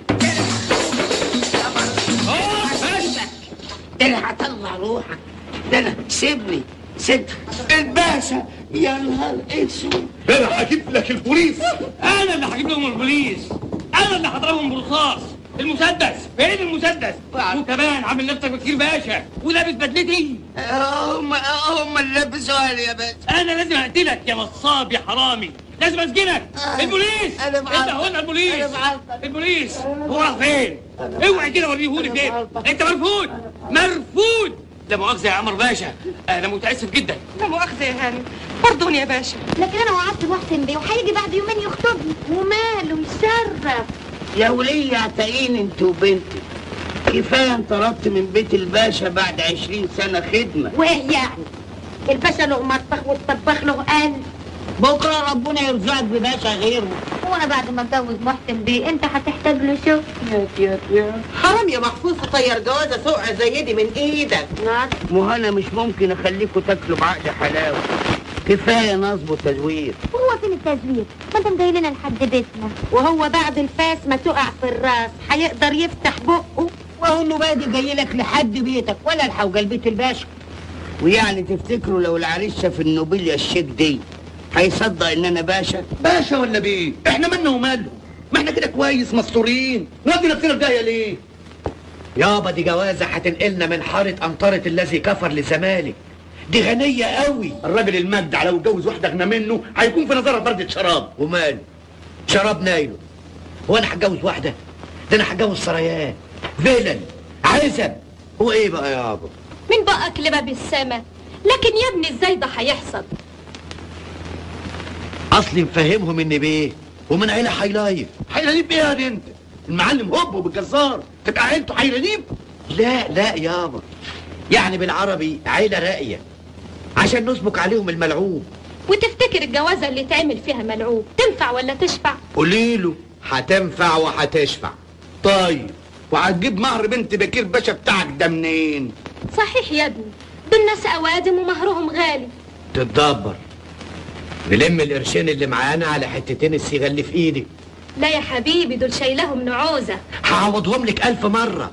Speaker 9: ده انا هطلع روحك ده انا سيبني سيب الباشا يا نهار اسود
Speaker 5: ده انا هجيب لك البوليس
Speaker 15: انا اللي هجيب لهم البوليس انا اللي هضربهم بالرصاص المسدس فين المسدس وكمان عامل نفسك وكيل باشا ولابس بدلتي
Speaker 9: هم هم اللي لبسوها لي يا باشا
Speaker 15: انا لازم اقتلك يا نصاب يا حرامي لازم اسجنك البوليس
Speaker 9: أنا معاك.
Speaker 15: انت هنا البوليس
Speaker 9: أنا معاك.
Speaker 15: البوليس هو راح فين اوعي كده وريهولي فين انت مرفوض مرفوض لا مؤاخذه يا عمر باشا انا متاسف جدا
Speaker 1: لا مؤاخذة يا هانم برضون يا باشا
Speaker 2: لكن انا وعدت محسن بيه وهيجي بعد يومين يخطبني وماله يشرف
Speaker 9: يا ولية عتقين انت وبنتك كفايه انطردت من بيت الباشا بعد عشرين سنة خدمة
Speaker 14: وايه يعني الباشا له مطبخ والطباخ له قلب
Speaker 9: بكرة ربنا يرزقك بباشا غيره
Speaker 2: وانا بعد ما اتجوز محسن بيه انت هتحتاج له شغل
Speaker 14: حرام يا محفوظ تطير جوازه سوقه زي دي من ايدك
Speaker 9: ما انا مش ممكن اخليكوا تاكلوا بعقل حلاوة كفاية نصب وتزوير
Speaker 2: وهو فين التزوير ما انت جاي لنا لحد بيتنا
Speaker 14: وهو بعد الفاس ما تقع في الراس هيقدر يفتح بقه
Speaker 9: وهو انه بادي جاي لك لحد بيتك ولا الحوجة لبيت الباشا ويعني تفتكروا لو العريس شاف النوبيليا الشيك دي هيصدق ان انا باشا
Speaker 4: باشا ولا بيه احنا مالنا وماله ما احنا كده كويس مستورين نودي نفسنا في داهيه ليه يابا دي جوازه هتنقلنا من حاره امطره الذي كفر لزمالك دي غنيه قوي الراجل المجدع لو اتجوز واحده اغنى منه هيكون في نظرها بردة شراب وماله شراب نايله هو انا هتجوز واحده ده انا هتجوز سريان فيلن عزب هو ايه بقى يابا
Speaker 10: من بقك لباب السما لكن يا ابني ازاي ده هيحصل
Speaker 4: اصلي مفهمهم ان بيه ومن عيله حيلايف حيلايف ايه يا دي انت المعلم هوب بالجزار تبقى عيلته حيلايف لا لا يابا يعني بالعربي عيله راقيه عشان نسبك عليهم الملعوب
Speaker 10: وتفتكر الجوازة اللي تعمل فيها ملعوب تنفع ولا تشفع
Speaker 4: قولي له هتنفع وهتشفع طيب وهتجيب مهر بنت بكير باشا بتاعك ده منين
Speaker 10: صحيح يا ابني دول ناس اوادم ومهرهم غالي
Speaker 4: تتدبر نلم القرشين اللي معانا على حتتين الصيغه اللي في ايدك
Speaker 10: لا يا حبيبي دول شايلهم نعوزة
Speaker 4: هعوضهم لك ألف مرة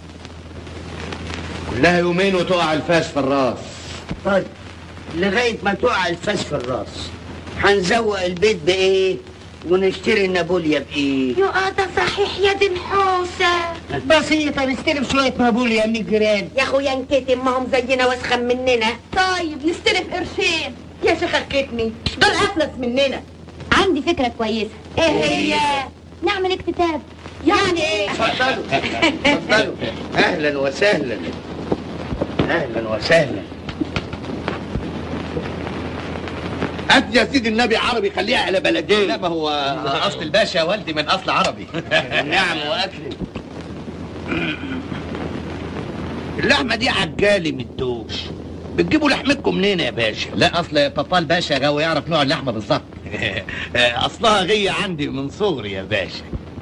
Speaker 4: كلها يومين وتقع الفاس في الراس
Speaker 9: طيب لغاية ما تقع الفاس في الراس هنزوق البيت بإيه ونشتري النابوليا بإيه
Speaker 14: يا ده صحيح يا دي الحوسه
Speaker 9: بسيطة نستلف شوية نابوليا من الجيران
Speaker 14: يا اخويا انكتم ما هم زينا واسخن مننا
Speaker 10: طيب نستلف قرشين
Speaker 14: يا شيخ اكتني دول افلس مننا
Speaker 2: عندي فكرة كويسة
Speaker 14: ايه هي
Speaker 2: نعمل اكتتاب
Speaker 14: يعني ايه
Speaker 9: اتفضلوا اتفضلوا أهلا وسهلا أهلا وسهلا
Speaker 4: هات يا سيدي النبي عربي خليها على بلدين
Speaker 13: لا ما هو اصل الباشا والدي من اصل عربي
Speaker 9: نعم وأكرم
Speaker 4: اللحمة دي عجالي من الدوش بتجيبوا لحمتكم منين يا باشا؟
Speaker 13: لا اصل بابا الباشا غاوي يعرف نوع اللحمه بالظبط
Speaker 4: اصلها غية عندي من صغري يا باشا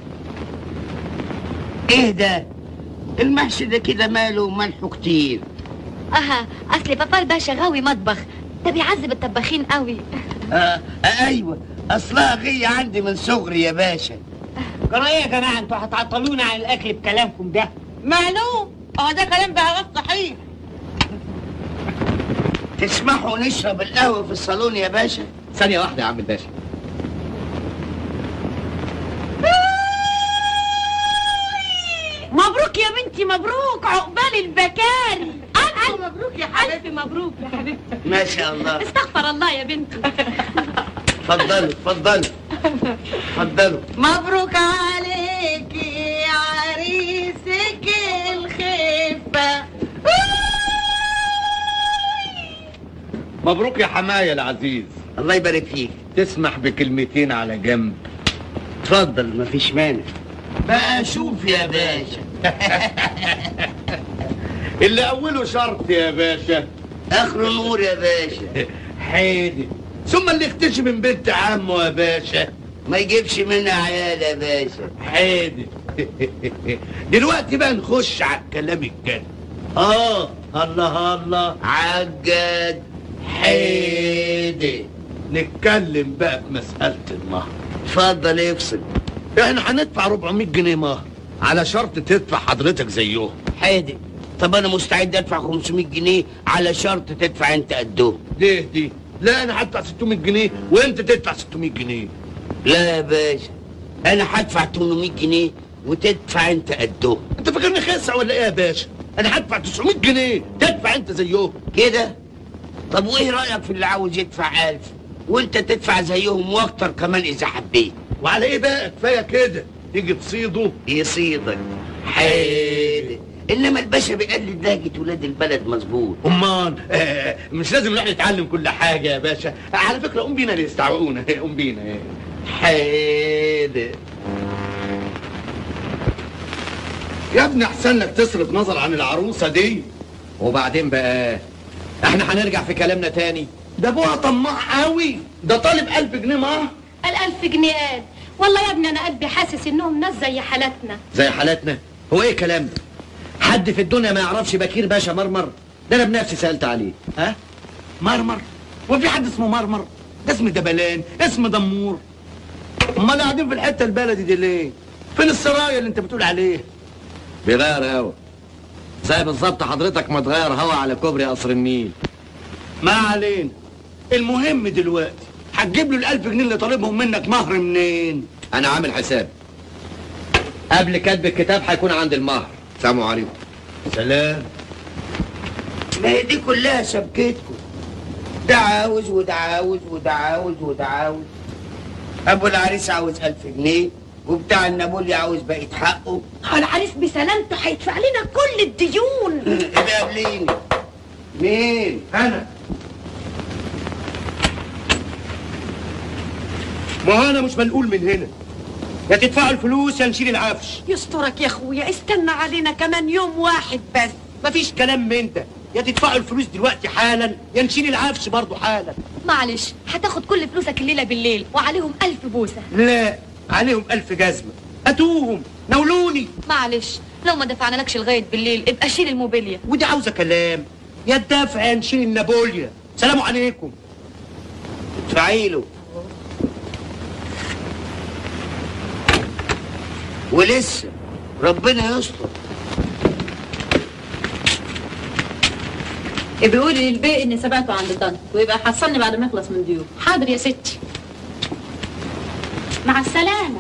Speaker 9: إيه ده المحشي ده كده ماله ملحه كتير
Speaker 2: اها اصل بابا الباشا غاوي مطبخ ده بيعذب الطباخين قوي
Speaker 9: آه آه أيوة أصلها غية عندي من صغري يا باشا
Speaker 15: جرى ايه يا جماعه انتوا هتعطلونا عن الاكل بكلامكم ده
Speaker 14: معلوم اه ده كلام بقى صحيح
Speaker 9: تسمحوا نشرب القهوة في الصالون يا باشا
Speaker 13: ثانيه واحده يا عم الباشا
Speaker 14: مبروك يا بنتي مبروك عقبال البكاري الف مبروك يا حبيبتي
Speaker 10: ألف مبروك يا حبيبتي
Speaker 9: ما شاء الله
Speaker 10: استغفر الله يا بنتي
Speaker 9: اتفضلوا اتفضلوا اتفضلوا
Speaker 14: مبروك عليك يا عريسك الخفة
Speaker 4: مبروك يا حماية العزيز
Speaker 9: الله يبارك فيك
Speaker 4: تسمح بكلمتين على جنب
Speaker 9: اتفضل مفيش مانع بقى شوف يا باشا
Speaker 4: اللي أوله شرط يا باشا
Speaker 9: اخره نور يا باشا
Speaker 4: حيدي ثم اللي يختشي من بنت عمه يا باشا
Speaker 6: ما يجيبش منها عيال يا باشا
Speaker 4: حيدي دلوقتي بقى نخش على الكلام الجد اه الله الله عجد حيدي نتكلم بقى في مسألة المهر
Speaker 6: اتفضل افصل
Speaker 4: احنا هندفع 400 جنيه مهر على شرط تدفع حضرتك زيهم
Speaker 6: حيدي طب انا مستعد ادفع 500 جنيه على شرط تدفع انت قدهم
Speaker 4: ليه دي لا انا هدفع 600 جنيه وانت تدفع 600 جنيه
Speaker 6: لا يا باشا انا هدفع 800 جنيه وتدفع انت قدهم
Speaker 4: انت فاكرني خاسع ولا ايه يا باشا انا هدفع 900 جنيه تدفع انت زيهم
Speaker 6: كده طب وايه رايك في اللي عاوز يدفع 1000 وانت تدفع زيهم واكتر كمان اذا حبيت
Speaker 4: وعلى ايه بقى كفايه كده تيجي تصيده
Speaker 6: يصيدك حيدي انما الباشا بيقلد لهجه ولاد البلد مظبوط
Speaker 4: امال آه مش لازم نروح نتعلم كل حاجه يا باشا على فكره قوم بينا اللي يستعوقونا قوم بينا حيدي يا ابني احسن لك تصرف نظر عن العروسه دي
Speaker 13: وبعدين بقى احنا هنرجع في كلامنا تاني
Speaker 4: ده ابوها طماع قوي ده طالب 1000 جنيه مهر
Speaker 1: الألف جنيه قال والله يا ابني أنا قلبي حاسس إنهم ناس زي حالتنا
Speaker 13: زي حالاتنا هو ايه الكلام ده حد في الدنيا ما يعرفش بكير باشا مرمر ده انا بنفسي سالت عليه
Speaker 4: ها مرمر وفي حد اسمه مرمر ده اسم دبلان اسم دمور امال قاعدين في الحته البلدي دي ليه فين السرايا اللي انت بتقول عليه
Speaker 13: بيغير هوا زي بالظبط حضرتك ما تغير هوا على كوبري قصر النيل
Speaker 4: ما علينا المهم دلوقتي هتجيب له الألف جنيه اللي طالبهم منك مهر منين
Speaker 13: انا عامل حساب قبل كتب الكتاب هيكون عند المهر سلام عليكم
Speaker 4: سلام
Speaker 6: ما هي دي كلها شبكتكم ده عاوز وده عاوز وده عاوز وده عاوز ابو العريس عاوز ألف جنيه وبتاع النابولي عاوز بقية حقه
Speaker 14: العريس بسلامته هيدفع لنا كل الديون
Speaker 6: اللي قبليني مين
Speaker 4: انا ما هو انا مش منقول من هنا يا تدفعوا الفلوس يا نشيل العفش
Speaker 14: يسترك يا اخويا استنى علينا كمان يوم واحد بس
Speaker 4: مفيش كلام من ده يا تدفعوا الفلوس دلوقتي حالا يا نشيل العفش برضه حالا
Speaker 2: معلش هتاخد كل فلوسك الليله بالليل وعليهم ألف بوسه
Speaker 4: لا عليهم ألف جزمة هاتوهم نولوني
Speaker 2: معلش لو ما دفعنالكش لغايه بالليل ابقى شيل الموبيليا
Speaker 4: ودي عاوزة كلام يا الدفع يا نشيل النابوليا سلام عليكم
Speaker 6: ادفعي له ولسه ربنا يستر
Speaker 10: بيقول لي الباقي اني سبقته عند طنط ويبقى حصلني بعد ما يخلص من ديوب
Speaker 1: حاضر يا ستي مع السلامة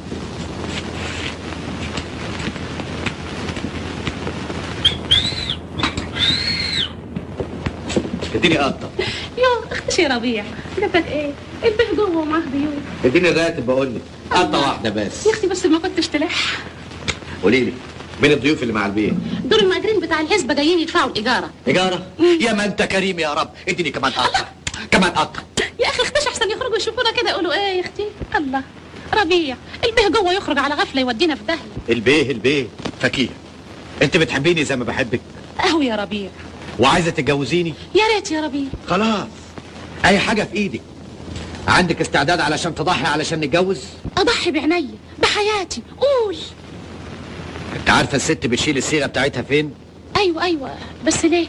Speaker 13: اديني قطه
Speaker 1: يا اختي ربيع جابك ايه البيه جوه ومعاه ضيوف
Speaker 13: اديني الراتب بقول لك قطه واحده بس
Speaker 1: يا اختي بس ما كنتش تلح
Speaker 13: قولي لي مين الضيوف اللي مع البيت
Speaker 1: دول المأجرين بتاع الحزبة جايين يدفعوا الإيجارة
Speaker 13: إيجارة يا ما أنت كريم يا رب اديني كمان قطة كمان قطة
Speaker 1: يا أخي اختش أحسن يخرجوا يشوفونا كده يقولوا إيه يا أختي الله ربيع البيه جوه يخرج على غفلة يودينا في داهية
Speaker 13: البيه البيه فكيه أنت بتحبيني زي ما بحبك
Speaker 1: أهو يا ربيع
Speaker 13: وعايزة تتجوزيني
Speaker 1: يا ريت يا ربيع
Speaker 13: خلاص أي حاجة في إيدك عندك استعداد علشان تضحي علشان نتجوز
Speaker 1: أضحي بعينيا بحياتي قول
Speaker 13: أنت عارفة الست بتشيل الصيغة بتاعتها فين
Speaker 1: أيوة أيوة بس ليه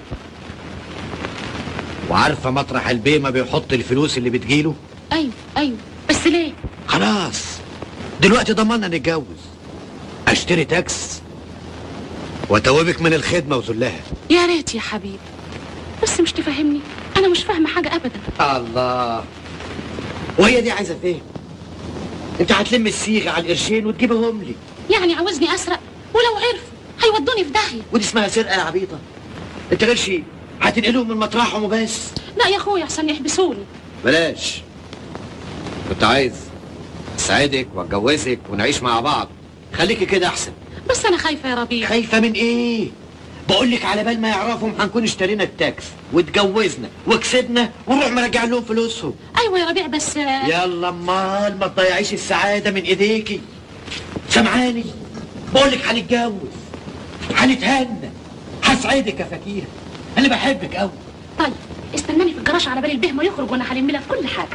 Speaker 13: وعارفة مطرح البيه ما بيحط الفلوس اللي بتجيله
Speaker 1: أيوة أيوة بس ليه
Speaker 13: خلاص دلوقتي ضمننا نتجوز اشتري تاكس واتوبك من الخدمة وذلها
Speaker 1: يا ريت يا حبيبي بس مش تفهمني أنا مش فاهمة حاجة أبدا
Speaker 13: الله وهي دي عايزة فين انت هتلم الصيغة على القرشين وتجيبهم لي
Speaker 1: يعني عاوزني أسرق ولو عرفوا هيودوني في داهية
Speaker 13: ودي اسمها سرقة يا عبيطة انت قرشي هتنقلهم من مطرحهم وبس
Speaker 1: لا يا أخويا أحسن يحبسوني
Speaker 13: بلاش كنت عايز اساعدك واتجوزك ونعيش مع بعض خليكي كده احسن
Speaker 1: بس أنا خايفة يا ربيع
Speaker 13: خايفة من ايه بقول لك على بال ما يعرفهم هنكون اشترينا التاكس واتجوزنا وكسبنا ونروح مرجع لهم فلوسهم
Speaker 1: أيوة يا ربيع بس
Speaker 13: يلا امال ما تضيعيش السعادة من ايديكي سامعاني بقول لك هنتجوز هنتهنى هسعدك يا فكيرة انا بحبك قوي
Speaker 1: طيب استناني في الجرة خطرش على بالي البيه ما يخرج وانا هلم لها في كل حاجه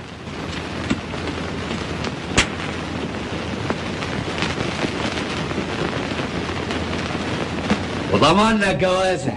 Speaker 4: وضماننا الجوازة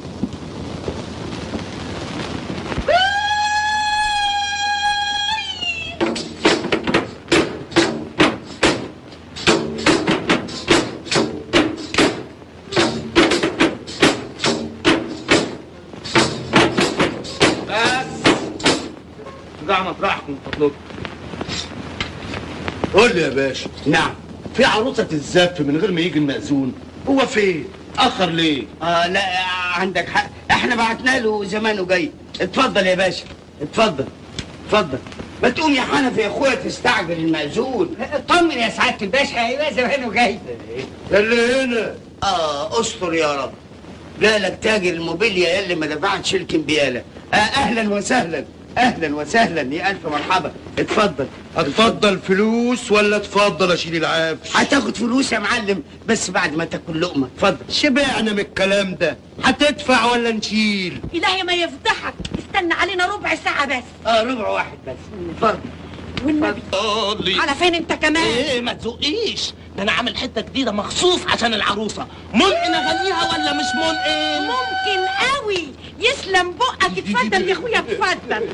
Speaker 15: بس ضع مطرحكم فضلكم
Speaker 4: قول لي يا باشا نعم في عروسة الزف من غير ما يجي المأذون هو فين؟ أخر ليه؟
Speaker 6: اه لا عندك حق احنا بعتنا له زمانه جاي اتفضل يا باشا اتفضل اتفضل ما تقوم يا حنفي يا اخويا تستعجل المأذون
Speaker 9: اطمن يا سعاده الباشا هيبقى زمانه جاي
Speaker 6: اللي هنا اه استر يا رب جالك تاجر الموبيليا يا اللي ما دفعتش الكمبياله آه اهلا وسهلا اهلا وسهلا يا الف مرحبا اتفضل
Speaker 4: اتفضل فلوس ولا اتفضل اشيل العفش؟
Speaker 6: هتاخد فلوس يا معلم بس بعد ما تاكل لقمه اتفضل
Speaker 4: شبعنا من الكلام ده هتدفع ولا نشيل؟
Speaker 14: إلهي ما يفضحك استنى علينا ربع ساعة بس
Speaker 6: اه ربع واحد بس اتفضل
Speaker 14: والنبي على فين انت كمان
Speaker 15: ايه ما تزقيش ده انا عامل حته جديده مخصوص عشان العروسه ممكن اغنيها ولا مش ممكن
Speaker 14: ممكن قوي يسلم بقك اتفضل يا اخويا اتفضل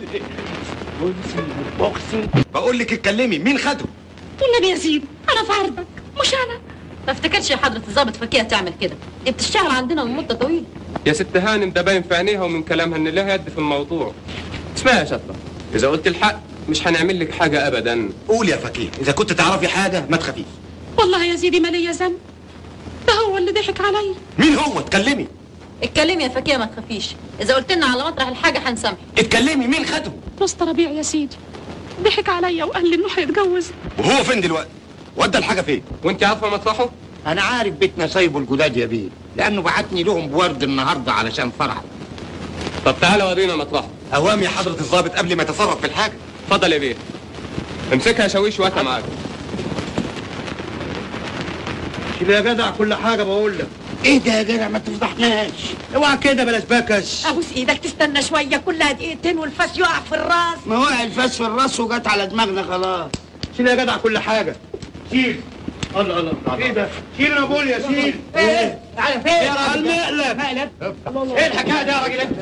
Speaker 13: بقول لك اتكلمي مين خده؟
Speaker 1: والنبي يا سيدي انا في عرضك مش انا
Speaker 2: ما افتكرش يا حضرة الضابط فكيها تعمل كده دي بتشتغل عندنا من مدة طويلة
Speaker 16: يا ست هانم ده باين في عينيها ومن كلامها ان لها يد في الموضوع اسمعي يا شطة اذا قلت الحق مش هنعمل لك حاجة ابدا
Speaker 13: قول يا فكيه اذا كنت تعرفي حاجة ما تخافيش
Speaker 1: والله يا سيدي ما ليا ذنب ده هو اللي ضحك عليا
Speaker 13: مين هو اتكلمي
Speaker 2: اتكلمي يا فكيه ما تخافيش اذا قلت لنا على مطرح الحاجة هنسامحك
Speaker 13: اتكلمي مين خده
Speaker 1: مستر ربيع يا سيدي ضحك عليا وقال لي انه هيتجوز
Speaker 13: وهو فين دلوقتي ودى الحاجة فين
Speaker 16: وانت عارفة مطرحه
Speaker 9: انا عارف بيتنا سايبه الجداد يا بيه لانه بعتني لهم بورد النهارده علشان فرحه
Speaker 16: طب تعالى ورينا مطرحه
Speaker 13: اوامي يا حضرة الضابط قبل ما يتصرف في الحاجة
Speaker 16: اتفضل يا بيه امسكها يا شاويش وهاتها معاك
Speaker 4: شيل يا جدع كل حاجة بقول لك
Speaker 6: ايه ده يا جدع ما تفضحناش
Speaker 4: اوعى كده بلاش بكش
Speaker 14: ابوس ايدك تستنى شويه كلها دقيقتين والفاس يقع في الراس
Speaker 6: ما وقع الفاس في الراس وجت على دماغنا خلاص
Speaker 4: شيل يا جدع كل حاجة شيل الله الله ايه ده؟ شيل انا بقول يا شيل
Speaker 9: ايه تعالى فين
Speaker 4: يا راجل مقلب
Speaker 9: مقلب
Speaker 4: ايه الحكاية دي يا راجل انت؟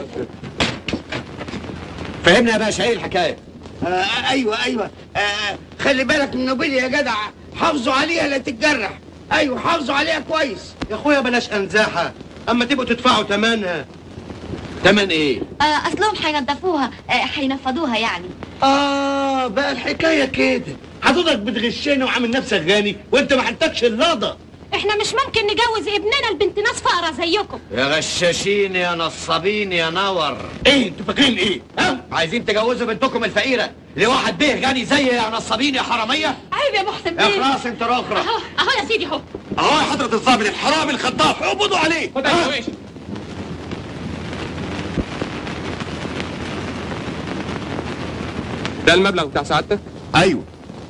Speaker 13: فهمنا يا باشا ايه الحكاية
Speaker 6: آه ايوه ايوه آه خلي بالك من النوبيل يا جدع حافظوا عليها لا تتجرح ايوه حافظوا عليها كويس
Speaker 4: يا اخويا بلاش انزاحة اما تبقوا تدفعوا ثمنها
Speaker 13: تمن ايه
Speaker 2: آه اصلهم هينضفوها آه هينفضوها يعني
Speaker 4: اه بقى الحكاية كده حضرتك بتغشني وعامل نفسك غني وانت ما حلتكش اللقطة
Speaker 1: احنا مش ممكن نجوز ابننا لبنت ناس فقرة زيكم
Speaker 9: يا غشاشين يا نصابين يا نور
Speaker 13: ايه انتوا فاكرين ايه ها عايزين تجوزوا بنتكم الفقيرة لواحد بيه غني زي يا نصابين يا حرامية
Speaker 1: عيب يا محسن
Speaker 13: يا
Speaker 1: بيه
Speaker 13: خلاص انت الاخرى
Speaker 1: اهو اهو يا سيدي اهو
Speaker 13: اهو يا حضرة الضابط الحرامي الخطاف اقبضوا عليه
Speaker 16: خد يا شاويش ده المبلغ بتاع سعادتك
Speaker 13: ايوه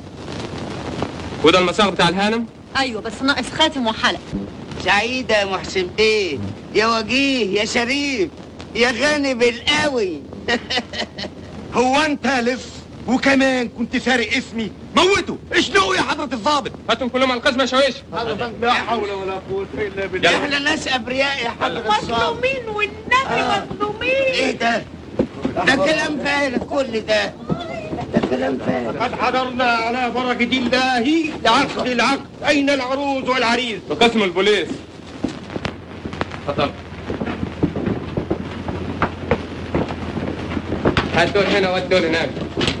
Speaker 16: وده المساغ بتاع الهانم
Speaker 2: ايوه بس ناقص خاتم وحلق
Speaker 6: سعيدة يا محسن بيه يا وجيه يا شريف يا غني بالقوي
Speaker 13: هو انت لف وكمان كنت سارق اسمي موته اشنقوا يا حضرة الضابط
Speaker 16: هاتهم كلهم على القسمة يا شاويش
Speaker 4: لا حول ولا قوة الا بالله
Speaker 6: احنا ناس ابرياء يا حضرة الضابط
Speaker 14: مظلومين والنبي مظلومين
Speaker 6: ايه ده ده كلام فارغ كل ده ده كلام فارغ
Speaker 4: قد حضرنا على بركة الله لعقد العقد أين العروس والعريس؟
Speaker 16: بقسم البوليس اتفضل هات دول هنا وهات دول هناك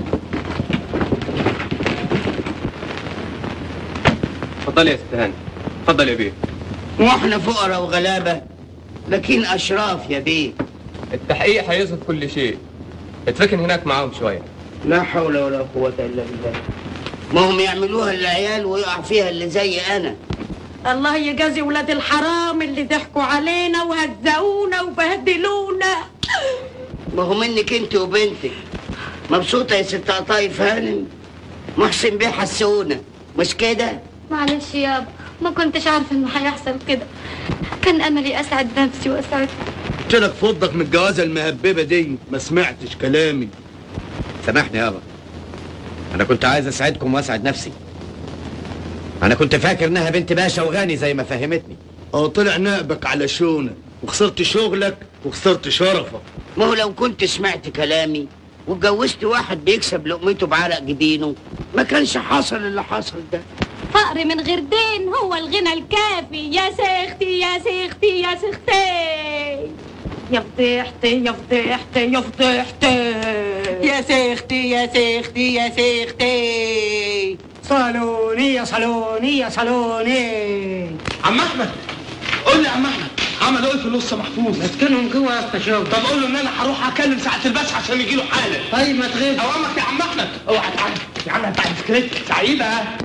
Speaker 16: اتفضل يا ست هاني اتفضل يا بيه
Speaker 6: واحنا فقراء وغلابة لكن اشراف يا بيه
Speaker 16: التحقيق هيظهر كل شيء اتركن هناك معاهم شوية
Speaker 6: لا حول ولا قوة الا بالله ما هم يعملوها للعيال ويقع فيها اللي زي انا
Speaker 14: الله يجازي ولاد الحرام اللي ضحكوا علينا وهزقونا وبهدلونا
Speaker 6: ما هو منك انت وبنتك مبسوطة يا ست قطايف هانم محسن بيه حسونا مش كده
Speaker 10: معلش يابا ما كنتش عارفه انه هيحصل كده كان املي اسعد نفسي واسعد
Speaker 4: قلت لك فضك من الجوازه المهببه دي ما سمعتش كلامي
Speaker 13: سامحني يابا انا كنت عايز اسعدكم واسعد نفسي انا كنت فاكر انها بنت باشا وغني زي ما فهمتني
Speaker 4: اه طلع نقبك على شونك وخسرت شغلك وخسرت شرفك
Speaker 6: ما هو لو كنت سمعت كلامي واتجوزت واحد بيكسب لقمته بعرق جبينه ما كانش حصل اللي حصل ده
Speaker 10: فقر من غير دين هو الغنى الكافي يا سيختي يا سيختي يا سيختي
Speaker 1: يا فضيحتي يا فضيحتي يا فضيحتي
Speaker 15: يا سيختي يا سيختي يا سيختي
Speaker 9: صالوني يا صالوني يا صالوني
Speaker 4: عم احمد قول لي يا عم احمد عملوا ايه في القصه محفوظ
Speaker 9: مسكنهم جوه يا اسطى شوقي
Speaker 4: طب قول له ان انا هروح اكلم ساعه الباشا عشان يجي له حاله
Speaker 9: طيب ما تغيب
Speaker 4: اوامرك يا عم احمد اوعى تعالى يا عم انت عارف كده سعيده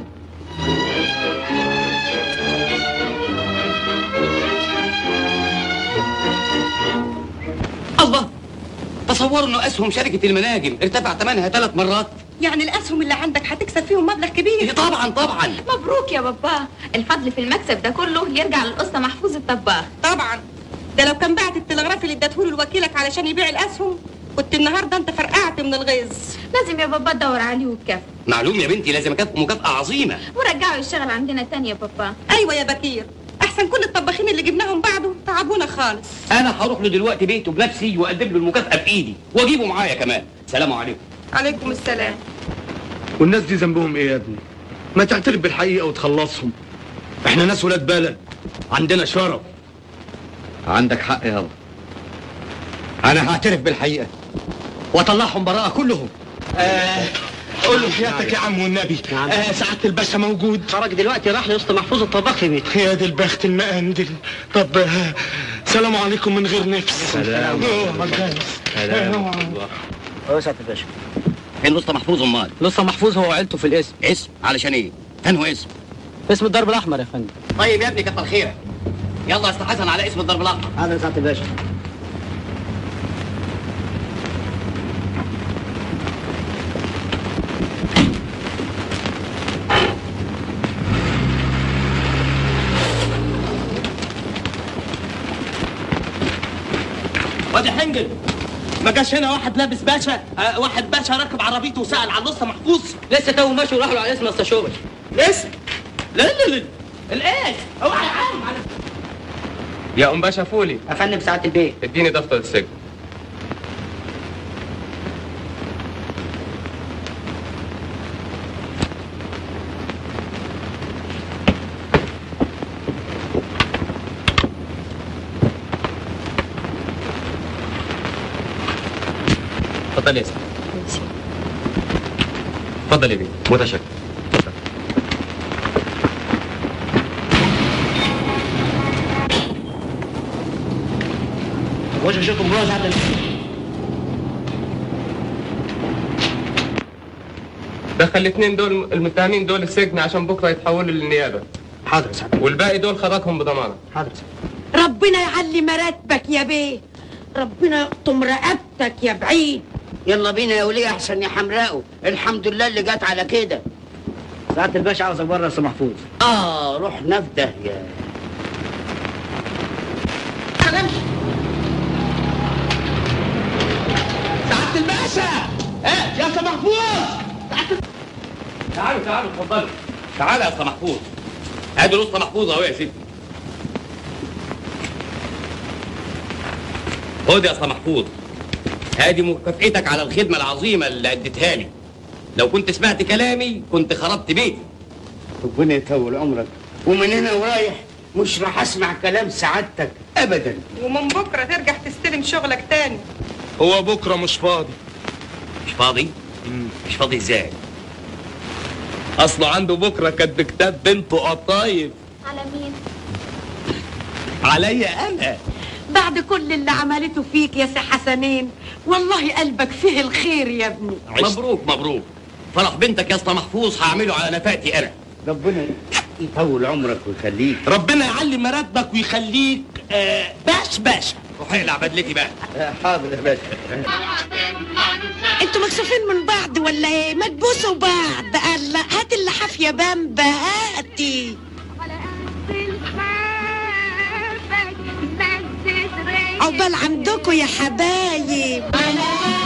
Speaker 11: الله تصوروا انه اسهم شركه المناجم ارتفع ثمنها ثلاث مرات
Speaker 14: يعني الاسهم اللي عندك هتكسب فيهم مبلغ كبير
Speaker 11: طبعا طبعا
Speaker 10: مبروك يا بابا الفضل في المكسب ده كله يرجع للقصة محفوظ الطباخ
Speaker 14: طبعا ده لو كان بعت التلغراف اللي اديته لوكيلك علشان يبيع الاسهم كنت النهارده انت فرقعت من الغيظ
Speaker 10: لازم يا بابا تدور عليه وتكافئ
Speaker 11: معلوم يا بنتي لازم اكافئه مكافاه عظيمه
Speaker 10: ورجعه يشتغل عندنا تاني يا بابا
Speaker 14: ايوه يا بكير احسن كل الطباخين اللي جبناهم بعده تعبونا خالص
Speaker 11: انا هروح له دلوقتي بيته بنفسي واقدم له المكافاه بايدي واجيبه معايا كمان سلام عليكم
Speaker 14: عليكم السلام
Speaker 4: والناس دي ذنبهم ايه يا ابني ما تعترف بالحقيقه وتخلصهم احنا ناس ولاد بلد عندنا شرف
Speaker 13: عندك حق يابا انا هعترف بالحقيقه واطلعهم براءه كلهم
Speaker 4: آه قول له حياتك يا عم والنبي آه سعاده الباشا موجود
Speaker 9: خرج دلوقتي راح لوسط محفوظ الطباخ في بيته
Speaker 4: يا دي البخت المقندل طب آه سلام عليكم من غير نفس
Speaker 11: سلام.
Speaker 4: سلام
Speaker 9: هو سعاده الباشا
Speaker 11: فين لسه محفوظ امال
Speaker 9: لسه محفوظ هو وعيلته في الاسم
Speaker 11: اسم علشان ايه انه اسم
Speaker 9: اسم الدرب الاحمر يا فندم
Speaker 11: طيب يا ابني كتر خيرك يلا يا استاذ حسن على اسم الضرب الاحمر
Speaker 9: هذا سعاده الباشا
Speaker 15: وادي حنجل ما جاش هنا واحد لابس باشا آه واحد باشا راكب عربيته وسأل على النص محفوظ
Speaker 9: لسه تو ماشي وراح له على اسم يا اسطى شوقي
Speaker 15: لسه لا لا لا الايه اوعى يا عم
Speaker 16: يا ام باشا فولي
Speaker 9: يا فندم سعاده البيت
Speaker 16: اديني دفتر السجن اتفضل يا سيدي اتفضل يا بيه
Speaker 13: متشكر
Speaker 9: وجه شكم جوه سعاده الباشا
Speaker 16: دخل الاثنين دول المتهمين دول السجن عشان بكره يتحولوا للنيابه
Speaker 9: حاضر يا سعاده
Speaker 16: والباقي دول خرجهم بضمانه
Speaker 9: حاضر يا سعاده
Speaker 14: ربنا يعلي مراتبك يا بيه ربنا يقطم رقبتك يا بعيد
Speaker 6: يلا بينا يا وليه احسن يا حمراء الحمد لله اللي جت على كده
Speaker 9: سعاده الباشا عاوزك بره يا استاذ محفوظ
Speaker 6: اه روح نفده يا
Speaker 15: سعاده الباشا ايه يا استاذ محفوظ
Speaker 11: تعالوا تعالوا اتفضلوا تعالى يا اسطى محفوظ ادي الاسطى محفوظ اهو يا سيدي خد يا اسطى محفوظ ادي مكافئتك على الخدمه العظيمه اللي اديتها لي لو كنت سمعت كلامي كنت خربت بيتي
Speaker 6: ربنا يطول عمرك ومن هنا ورايح مش راح اسمع كلام سعادتك ابدا
Speaker 14: ومن بكره ترجع تستلم شغلك تاني
Speaker 4: هو بكره مش فاضي
Speaker 11: مش فاضي مش فاضي ازاي
Speaker 4: اصله عنده بكره كاتب كتاب بنته قطايف
Speaker 10: على مين
Speaker 4: عليا انا
Speaker 14: بعد كل اللي عملته فيك يا سي حسنين والله قلبك فيه الخير يا ابني
Speaker 11: مبروك مبروك فرح بنتك يا اسطى محفوظ هعمله على نفقتي انا
Speaker 6: ربنا يطول عمرك ويخليك
Speaker 15: ربنا يعلي مراتبك ويخليك آه باش باشا
Speaker 11: روح اقلع بدلتي بقى
Speaker 6: حاضر يا باشا
Speaker 14: انتوا مكسوفين من بعض ولا ايه ما تبوسوا بعض الله هات اللحاف يا بامبا هاتي عقبال عقبال عندكم يا حبايب